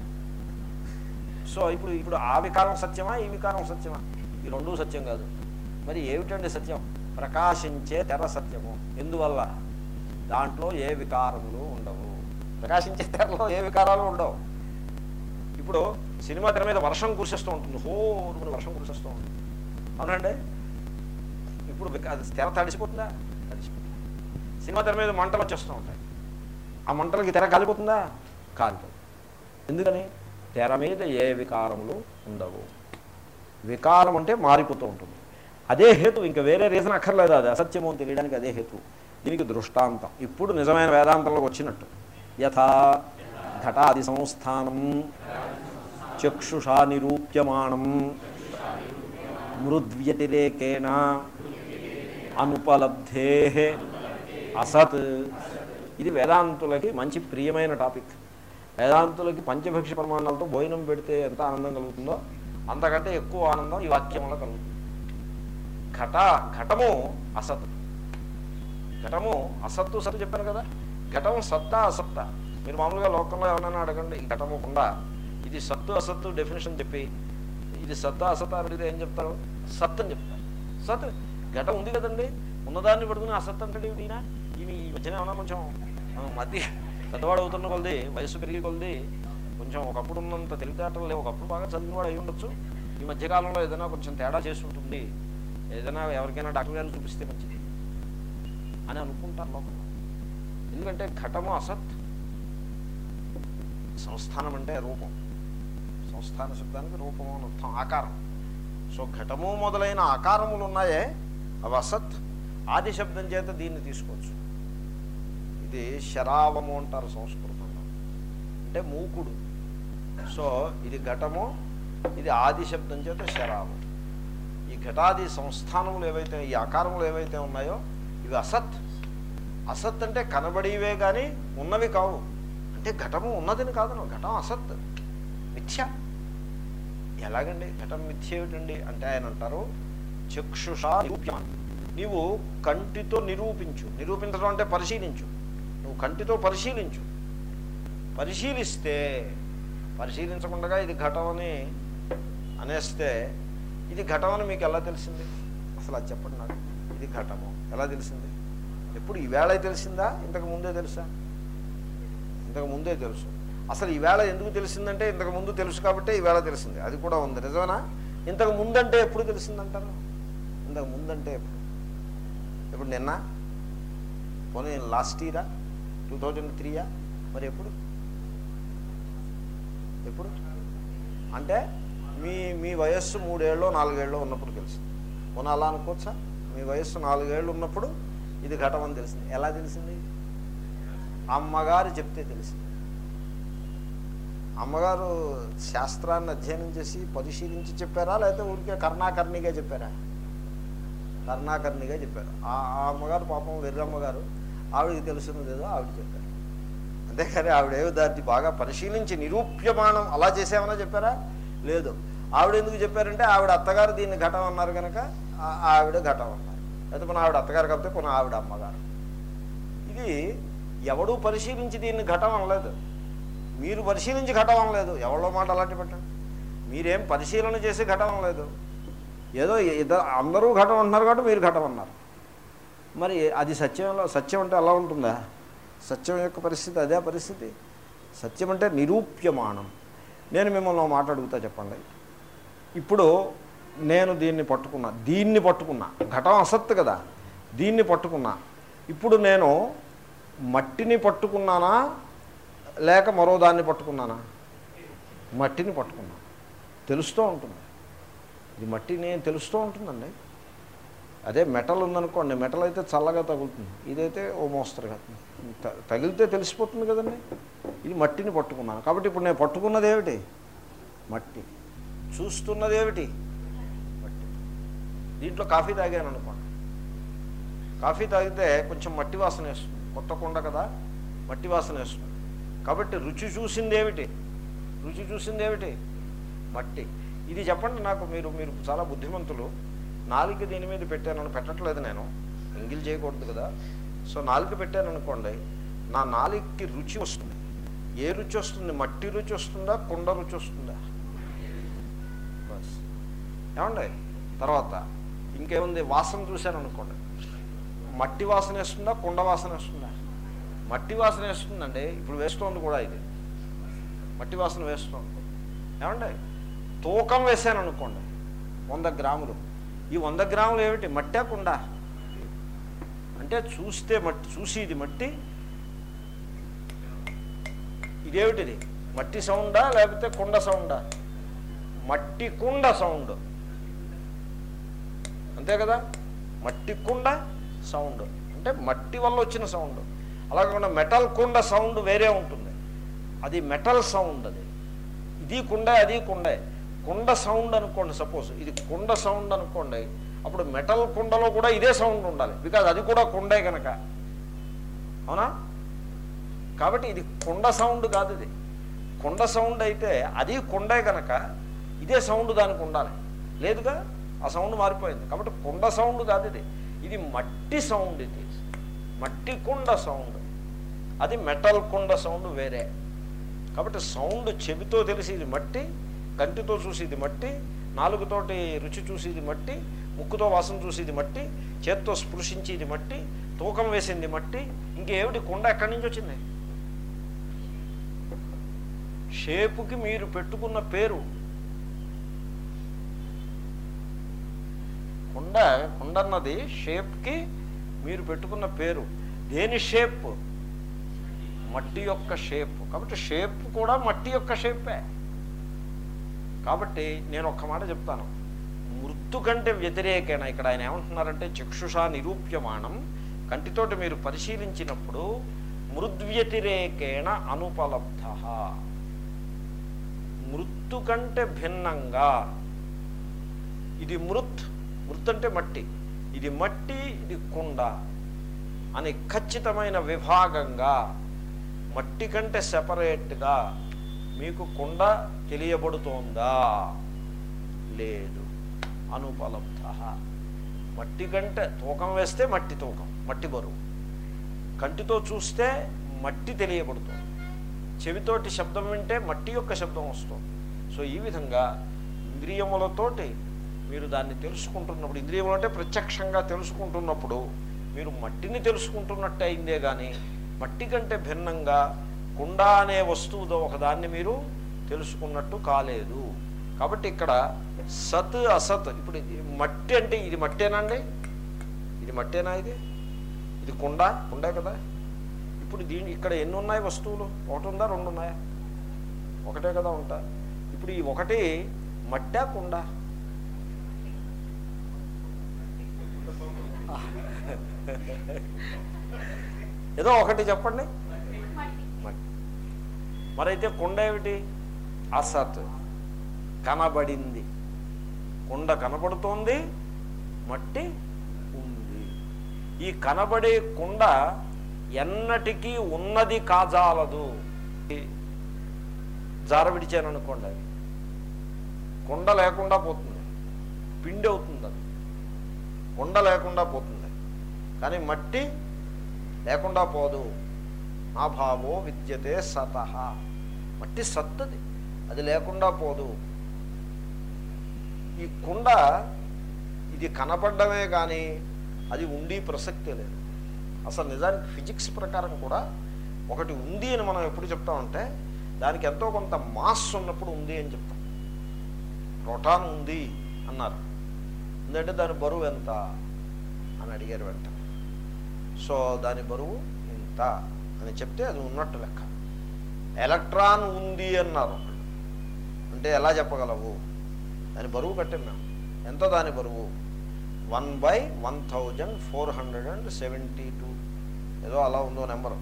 సో ఇప్పుడు ఇప్పుడు ఆ వికారం సత్యమా ఈ వికారం సత్యమా ఈ రెండూ సత్యం కాదు మరి ఏమిటండి సత్యం ప్రకాశించే తెర సత్యము ఎందువల్ల దాంట్లో ఏ వికారములు ఉండవు ప్రకాశించే తెరలో ఏ వికారాలు ఉండవు ఇప్పుడు సినిమా తెర మీద వర్షం కురిసేస్తూ ఉంటుంది హోరుమని వర్షం కురిసేస్తూ ఉంటుంది అవునండి ఇప్పుడు విక- అది తెర తడిసిపోతుందా తడిసిపోతుంది సినిమా తెర మీద మంటలు వచ్చేస్తూ ఉంటాయి ఆ మంటలకి తెర కాలిపోతుందా కాలిపోతుంది ఎందుకని తెర మీద ఏ వికారములు ఉండవు వికారం అంటే మారిపోతూ ఉంటుంది అదే హేతు ఇంకా వేరే రీజన్ అక్కర్లేదు అది అసత్యము అని తెలియడానికి అదే హేతు దీనికి దృష్టాంతం ఇప్పుడు నిజమైన వేదాంతంలోకి వచ్చినట్టు యథా ఘటాది సంస్థానం చక్షుషా నిరూప్యమాణం మృద్వ్యతిరేకేణ అనుపలబ్ధే అసత్ ఇది వేదాంతులకి మంచి ప్రియమైన టాపిక్ వేదాంతులకి పంచభక్ష ప్రమాణాలతో భోజనం పెడితే ఎంత ఆనందం కలుగుతుందో అంతకంటే ఎక్కువ ఆనందం ఈ వాక్యంలో కలుగుతుంది ఘట ఘటము అసత్ ఘటము అసత్తు సత్తు చెప్పాను కదా ఘటం సత్తా అసత్తా మీరు మామూలుగా లోకంలో ఎవరైనా అడగండి ఈ ఘటము కుండా ఇది సత్తు అసత్తు డెఫినేషన్ చెప్పి ఇది సత్తా అసత్తా అని అడిగితే ఏం చెప్తారు సత్ అని చెప్తారు సత్ ఘటం ఉంది కదండి ఉన్నదాన్ని పడుకుని అసత్ అంటే ఈయన ఈయన ఈ మధ్యన ఏమన్నా కొంచెం ఆ, మధ్య పెద్దవాడు అవుతున్న కొలది వయసు పెరిగి కొలది కొంచెం ఒకప్పుడు ఉన్నంత తెలివితేటలు లేవు ఒకప్పుడు బాగా చదివినవాడు అయి ఉండొచ్చు ఈ మధ్యకాలంలో ఏదైనా కొంచెం తేడా చేసి ఉంటుంది ఏదైనా ఎవరికైనా డాక్టర్ గారిని చూపిస్తే మంచిది అని అనుకుంటారు లోకంలో ఎందుకంటే ఘటము అసత్ సంస్థానం అంటే రూపం సంస్థాన శబ్దానికి రూపము అని అర్థం ఆకారం సో ఘటము మొదలైన ఆకారములు ఉన్నాయే అవి అసత్ ఆది శబ్దం చేత దీన్ని తీసుకోవచ్చు ఇది శరావము అంటారు సంస్కృతంలో అంటే మూకుడు సో ఇది ఘటము ఇది ఆది శబ్దం చేత శరావం ఈ ఘటాది సంస్థానములు ఏవైతే ఈ ఆకారములు ఏవైతే ఉన్నాయో ఇవి అసత్ అసత్ అంటే కనబడివే కానీ ఉన్నవి కావు అంటే ఘటము ఉన్నదని కాదను ఘటం అసత్ మిథ్య ఎలాగండి ఘటం మిథ్య ఏమిటండి అంటే ఆయన అంటారు చక్షుషా నిరూప్యమానం నీవు కంటితో నిరూపించు నిరూపించడం అంటే పరిశీలించు నువ్వు కంటితో పరిశీలించు పరిశీలిస్తే పరిశీలించకుండా ఇది ఘటం అని అనేస్తే ఇది ఘటం అని మీకు ఎలా తెలిసింది అసలు అది చెప్పండి నాకు ఇది ఘటము ఎలా తెలిసింది ఎప్పుడు ఈవేళ తెలిసిందా ఇంతకు ముందే తెలుసా ఇంతకు ముందే తెలుసు అసలు ఈవేళ ఎందుకు తెలిసిందంటే ఇంతకు ముందు తెలుసు కాబట్టి ఈవేళ తెలిసింది అది కూడా ఉంది నిజమేనా ఇంతకు ముందంటే ఎప్పుడు తెలిసిందంటారు ఇంతకు ముందంటే ఎప్పుడు ఇప్పుడు నిన్న పోనీ లాస్ట్ ఇయరా టూ థౌజండ్ త్రీయా మరి ఎప్పుడు ఎప్పుడు అంటే మీ మీ వయస్సు మూడేళ్ళు నాలుగేళ్ళు ఉన్నప్పుడు తెలిసింది పోనీ అలా అనుకోవచ్చా మీ వయస్సు నాలుగేళ్ళు ఉన్నప్పుడు ఇది ఘటం అని తెలిసింది ఎలా తెలిసింది అమ్మగారు చెప్తే తెలిసింది అమ్మగారు శాస్త్రాన్ని అధ్యయనం చేసి పరిశీలించి చెప్పారా లేకపోతే ఊరికే కర్ణాకర్ణిగా చెప్పారా కర్ణాకర్ణిగా చెప్పారు ఆ ఆ అమ్మగారు పాపం వెర్రమ్మగారు ఆవిడకి తెలుసున్నది ఏదో ఆవిడ చెప్పారు అంతేకాని ఆవిడేవి దాన్ని బాగా పరిశీలించి నిరూప్యమానం అలా చేసామన్నా చెప్పారా లేదు ఆవిడ ఎందుకు చెప్పారంటే ఆవిడ అత్తగారు దీన్ని ఘటం అన్నారు కనుక ఆ- ఆవిడ ఘటం అన్నారు అయితే మన ఆవిడ అత్తగారు కాబట్టి పునః ఆవిడ అమ్మగారు ఇది ఎవడూ పరిశీలించి దీన్ని ఘటం అనలేదు మీరు పరిశీలించి ఘటం అనలేదు ఎవరో మాట అలాంటి పెట్టండి మీరేం పరిశీలన చేసి ఘటం అనలేదు ఏదో ఇద్దరు అందరూ ఘటం అంటున్నారు కాబట్టి మీరు ఘటం అన్నారు మరి అది సత్యంలో సత్యం అంటే అలా ఉంటుందా సత్యం యొక్క పరిస్థితి అదే పరిస్థితి సత్యం అంటే నిరూప్యమానం నేను మిమ్మల్ని ఒక మాట అడుగుతా చెప్పండి ఇప్పుడు నేను దీన్ని పట్టుకున్నా దీన్ని పట్టుకున్నా ఘటం అసత్తు కదా దీన్ని పట్టుకున్నా ఇప్పుడు నేను మట్టిని పట్టుకున్నానా లేక మరో దాన్ని పట్టుకున్నానా మట్టిని పట్టుకున్నా తెలుస్తూ ఉంటుంది ఇది మట్టి నేను తెలుస్తూ ఉంటుందండి అదే మెటల్ ఉందనుకోండి మెటల్ అయితే చల్లగా తగులుతుంది ఇదైతే ఓ మోస్తరుగా త- తగిలితే తెలిసిపోతుంది కదండి ఇది మట్టిని పట్టుకున్నాను కాబట్టి ఇప్పుడు నేను పట్టుకున్నది ఏమిటి మట్టి చూస్తున్నది ఏమిటి మట్టి దీంట్లో కాఫీ తాగాను అనుకోండి కాఫీ తాగితే కొంచెం మట్టి వాసన వేస్తుంది కొత్త కొండ కదా మట్టి వాసన వేస్తుంది కాబట్టి రుచి చూసింది ఏమిటి రుచి చూసింది ఏమిటి మట్టి ఇది చెప్పండి నాకు మీరు మీరు చాలా బుద్ధిమంతులు నాలుక దీని మీద పెట్టాను పెట్టట్లేదు నేను ఎంగిల్ చేయకూడదు కదా సో నాలుక పెట్టాను అనుకోండి నా నాలుగుకి రుచి వస్తుంది ఏ రుచి వస్తుంది మట్టి రుచి వస్తుందా కుండ రుచి వస్తుందా బస్ ఏమండి తర్వాత ఇంకేముంది వాసన చూశాను అనుకోండి మట్టి వాసన వేస్తుందా కుండ వాసన వేస్తుందా మట్టి వాసన వేస్తుందండి ఇప్పుడు వేస్తోంది కూడా ఇది మట్టి వాసన వేస్తోంది ఏమండి తూకం వేసాను అనుకోండి వంద గ్రాములు ఈ వంద గ్రాములు ఏమిటి మట్టా కుండ అంటే చూస్తే మట్టి చూసి ఇది మట్టి ఇదేమిటిది మట్టి సౌండా లేకపోతే కుండ సౌండా మట్టి కుండ సౌండ్ అంతే కదా మట్టి కుండ సౌండ్ అంటే మట్టి వల్ల వచ్చిన సౌండ్ అలా కాకుండా మెటల్ కుండ సౌండ్ వేరే ఉంటుంది అది మెటల్ సౌండ్ అది ఇది కుండే అది కుండే కుండ సౌండ్ అనుకోండి సపోజ్ ఇది కుండ సౌండ్ అనుకోండి అప్పుడు మెటల్ కుండలో కూడా ఇదే సౌండ్ ఉండాలి బికాజ్ అది కూడా కుండే కనుక అవునా కాబట్టి ఇది కుండ సౌండ్ కాదు ఇది కుండ సౌండ్ అయితే అది కుండే కనుక ఇదే సౌండ్ దానికి ఉండాలి లేదుగా ఆ సౌండ్ మారిపోయింది కాబట్టి కుండ సౌండ్ కాదు ఇది ఇది మట్టి సౌండ్ ఇది మట్టి కుండ సౌండ్ అది మెటల్ కుండ సౌండ్ వేరే కాబట్టి సౌండ్ చెవితో తెలిసి ఇది మట్టి కంటితో చూసి ఇది మట్టి నాలుగుతోటి రుచి చూసి ఇది మట్టి ముక్కుతో వాసన చూసి ఇది మట్టి చేత్తో స్పృశించి ఇది మట్టి తూకం వేసింది మట్టి ఇంకేమిటి కుండ ఎక్కడి నుంచి వచ్చింది షేపుకి మీరు పెట్టుకున్న పేరు కుండ కుండ అన్నది షేప్కి మీరు పెట్టుకున్న పేరు దేని షేప్ మట్టి యొక్క షేప్ కాబట్టి షేప్ కూడా మట్టి యొక్క షేపే కాబట్టి నేను ఒక్క మాట చెప్తాను మృత్తు కంటే వ్యతిరేకేణ ఇక్కడ ఆయన ఏమంటున్నారంటే చక్షుషా నిరూప్యమానం కంటితోటి మీరు పరిశీలించినప్పుడు మృద్వ్యతిరేకేణ అనుపలబ్ధ మృత్తు కంటే భిన్నంగా ఇది మృత్ మృత్ అంటే మట్టి ఇది మట్టి ఇది కుండ అని ఖచ్చితమైన విభాగంగా మట్టి కంటే సెపరేట్గా మీకు కుండ తెలియబడుతోందా లేదు అనుపలబ్ధ మట్టి కంటే తూకం వేస్తే మట్టి తూకం మట్టి బరువు కంటితో చూస్తే మట్టి తెలియబడుతుంది చెవితోటి శబ్దం వింటే మట్టి యొక్క శబ్దం వస్తుంది సో ఈ విధంగా ఇంద్రియములతోటి మీరు దాన్ని తెలుసుకుంటున్నప్పుడు ఇంద్రియములు అంటే ప్రత్యక్షంగా తెలుసుకుంటున్నప్పుడు మీరు మట్టిని తెలుసుకుంటున్నట్టు అయిందే కానీ మట్టి కంటే భిన్నంగా కుండ అనే వస్తువుతో ఒకదాన్ని మీరు తెలుసుకున్నట్టు కాలేదు కాబట్టి ఇక్కడ సత్ అసత్ ఇప్పుడు ఇది మట్టి అంటే ఇది మట్టేనండి ఇది మట్టేనా ఇది ఇది కుండ కుండే కదా ఇప్పుడు దీని ఇక్కడ ఎన్ని ఉన్నాయి వస్తువులు ఒకటి ఉందా రెండు ఉన్నాయా ఒకటే కదా ఉంటా ఇప్పుడు ఈ ఒకటి మట్టా కుండ ఏదో ఒకటి చెప్పండి మట్టి మరైతే కుండ ఏమిటి అసత్ కనబడింది కుండ కనబడుతోంది మట్టి ఉంది ఈ కనబడే కుండ ఎన్నటికీ ఉన్నది కాజాలదు జార విడిచాను అనుకోండి అది కుండ లేకుండా పోతుంది పిండి అవుతుంది అది కుండ లేకుండా పోతుంది కానీ మట్టి లేకుండా పోదు నా భావో విద్యతే సత మట్టి సత్తది అది లేకుండా పోదు ఈ కుండ ఇది కనపడమే కానీ అది ఉండి ప్రసక్తే లేదు అసలు నిజానికి ఫిజిక్స్ ప్రకారం కూడా ఒకటి ఉంది అని మనం ఎప్పుడు చెప్తామంటే దానికి ఎంతో కొంత మాస్ ఉన్నప్పుడు ఉంది అని చెప్తాం ప్రోటాన్ ఉంది అన్నారు ఎందుకంటే దాని బరువు ఎంత అని అడిగారు వెంట సో దాని బరువు ఇంత అని చెప్తే అది ఉన్నట్టు లెక్క ఎలక్ట్రాన్ ఉంది అన్నారు ఒకళ్ళు. అంటే ఎలా చెప్పగలవు దాని బరువు కట్టాం మేము ఎంత దాని బరువు one by one thousand four hundred and seventy two ఏదో అలా ఉందో నెంబరు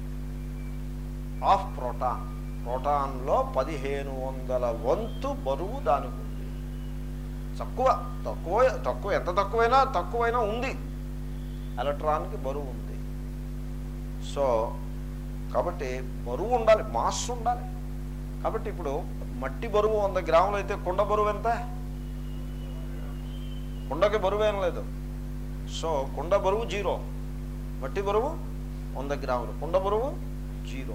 ఆఫ్ ప్రోటాన్ ప్రోటాన్లో పదిహేను వందల వంతు బరువు దానికి ఉంది తక్కువ తక్కువ తక్కువ ఎంత తక్కువైనా తక్కువైనా ఉంది ఎలక్ట్రాన్కి బరువు ఉంది సో కాబట్టి బరువు ఉండాలి మాస్ ఉండాలి కాబట్టి ఇప్పుడు మట్టి బరువు వంద గ్రాములు అయితే కుండ బరువు ఎంత కుండకి బరువు ఏం లేదు సో కుండ బరువు జీరో మట్టి బరువు వంద గ్రాములు కుండ బరువు జీరో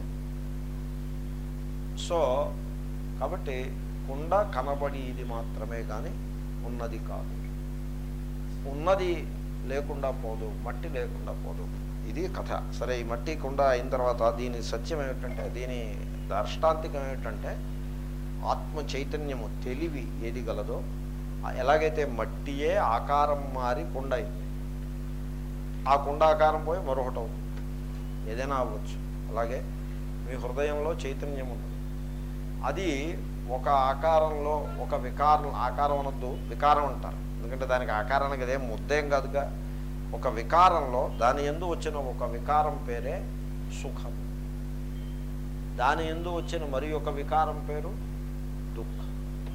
సో కాబట్టి కుండ కనబడేది మాత్రమే కానీ ఉన్నది కాదు ఉన్నది లేకుండా పోదు మట్టి లేకుండా పోదు ఇది కథ సరే ఈ మట్టి కుండ అయిన తర్వాత దీని సత్యం ఏమిటంటే దీని దర్ష్టాంతికం ఏమిటంటే ఆత్మ చైతన్యము తెలివి ఏది గలదో ఆ- ఎలాగైతే మట్టియే ఆకారం మారి కుండ అయింది ఆ కుండ ఆకారం పోయి మరొకటి అవుతుంది ఏదైనా అవ్వచ్చు అలాగే మీ హృదయంలో చైతన్యం ఉన్నది అది ఒక ఆకారంలో ఒక వికారం ఆకారం అనొద్దు వికారం అంటారు ఎందుకంటే దానికి ఆకారానికి అదేం ముద్దేం కాదుగా ఒక వికారంలో దాని ఎందు వచ్చిన ఒక వికారం పేరే సుఖం దాని ఎందు వచ్చిన మరి ఒక వికారం పేరు దుఃఖం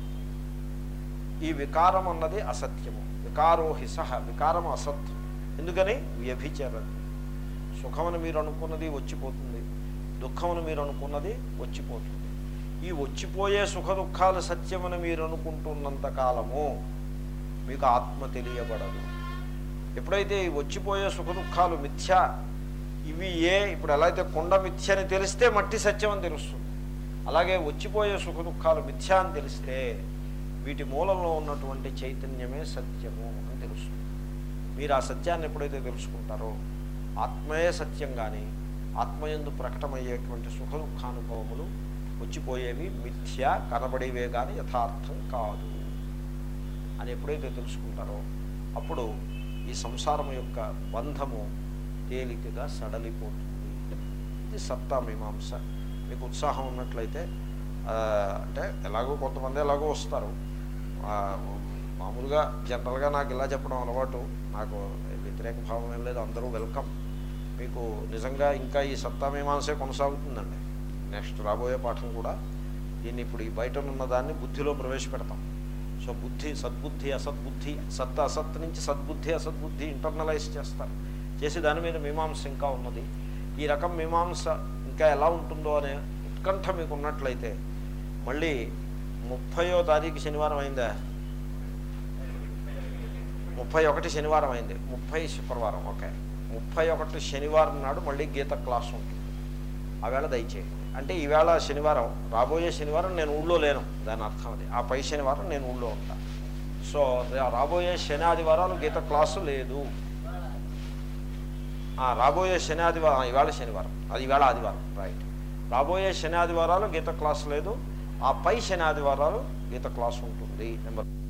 ఈ వికారం అన్నది అసత్యము వికారోహి సహ వికారం అసత్యం ఎందుకని వ్యభిచరది సుఖమని మీరు అనుకున్నది వచ్చిపోతుంది దుఃఖమని మీరు అనుకున్నది వచ్చిపోతుంది ఈ వచ్చిపోయే సుఖ దుఃఖాలు సత్యమని మీరు అనుకుంటున్నంత కాలము మీకు ఆత్మ తెలియబడదు ఎప్పుడైతే ఈ వచ్చిపోయే సుఖ దుఃఖాలు మిథ్య ఇవి ఏ ఇప్పుడు ఎలా అయితే కొండ మిథ్య అని తెలిస్తే మట్టి సత్యం అని తెలుస్తుంది అలాగే వచ్చిపోయే సుఖ దుఃఖాలు మిథ్య అని తెలిస్తే వీటి మూలంలో ఉన్నటువంటి చైతన్యమే సత్యము అని తెలుస్తుంది మీరు ఆ సత్యాన్ని ఎప్పుడైతే తెలుసుకుంటారో ఆత్మయే సత్యం కానీ ఆత్మయందు ప్రకటమయ్యేటువంటి సుఖ దుఃఖానుభవములు వచ్చిపోయేవి మిథ్య కనబడేవే కానీ యథార్థం కాదు అని ఎప్పుడైతే తెలుసుకుంటారో అప్పుడు ఈ సంసారం యొక్క బంధము తేలికగా సడలిపోతుంది ఇది సత్తా మీమాంస మీకు ఉత్సాహం ఉన్నట్లయితే ఆ, అంటే ఎలాగో కొంతమంది ఎలాగో వస్తారు ఆ, మామూలుగా జనరల్గా నాకు ఇలా చెప్పడం అలవాటు నాకు వ్యతిరేక భావం ఏం లేదు అందరూ వెల్కమ్ మీకు నిజంగా ఇంకా ఈ సత్తా మీమాంసే కొనసాగుతుందండి నెక్స్ట్ రాబోయే పాఠం కూడా దీన్ని ఇప్పుడు ఈ బయట ఉన్న దాన్ని బుద్ధిలో ప్రవేశపెడతాం సో బుద్ధి సద్బుద్ధి అసద్బుద్ధి సత్ అసత్ నుంచి సద్బుద్ధి అసద్బుద్ధి ఇంటర్నలైజ్ చేస్తారు చేసి దాని మీద మీమాంస ఇంకా ఉన్నది ఈ రకం మీమాంస ఇంకా ఎలా ఉంటుందో అనే ఉత్కంఠ మీకు ఉన్నట్లయితే మళ్ళీ ముప్పయో తారీఖు శనివారం అయిందా ముప్పై ఒకటి శనివారం అయింది ముప్పై శుక్రవారం ఓకే ముప్పై ఒకటి శనివారం నాడు మళ్ళీ గీత క్లాస్ ఉంటుంది ఆవేళ దయచేయండి అంటే ఈవేళ శనివారం రాబోయే శనివారం నేను ఊళ్ళో లేను దాని అర్థం అది ఆ పై శనివారం నేను ఊళ్ళో ఉంటా సో రా- రాబోయే శని ఆదివారాలు గీత క్లాసు లేదు ఆ, రాబోయే శని ఆదివారం ఇవాళ శనివారం అది ఇవాళ ఆదివారం రైట్ రాబోయే శని ఆదివారాలు గీత క్లాస్ లేదు ఆ పై శని ఆదివారాలు గీత క్లాస్ ఉంటుంది నెంబర్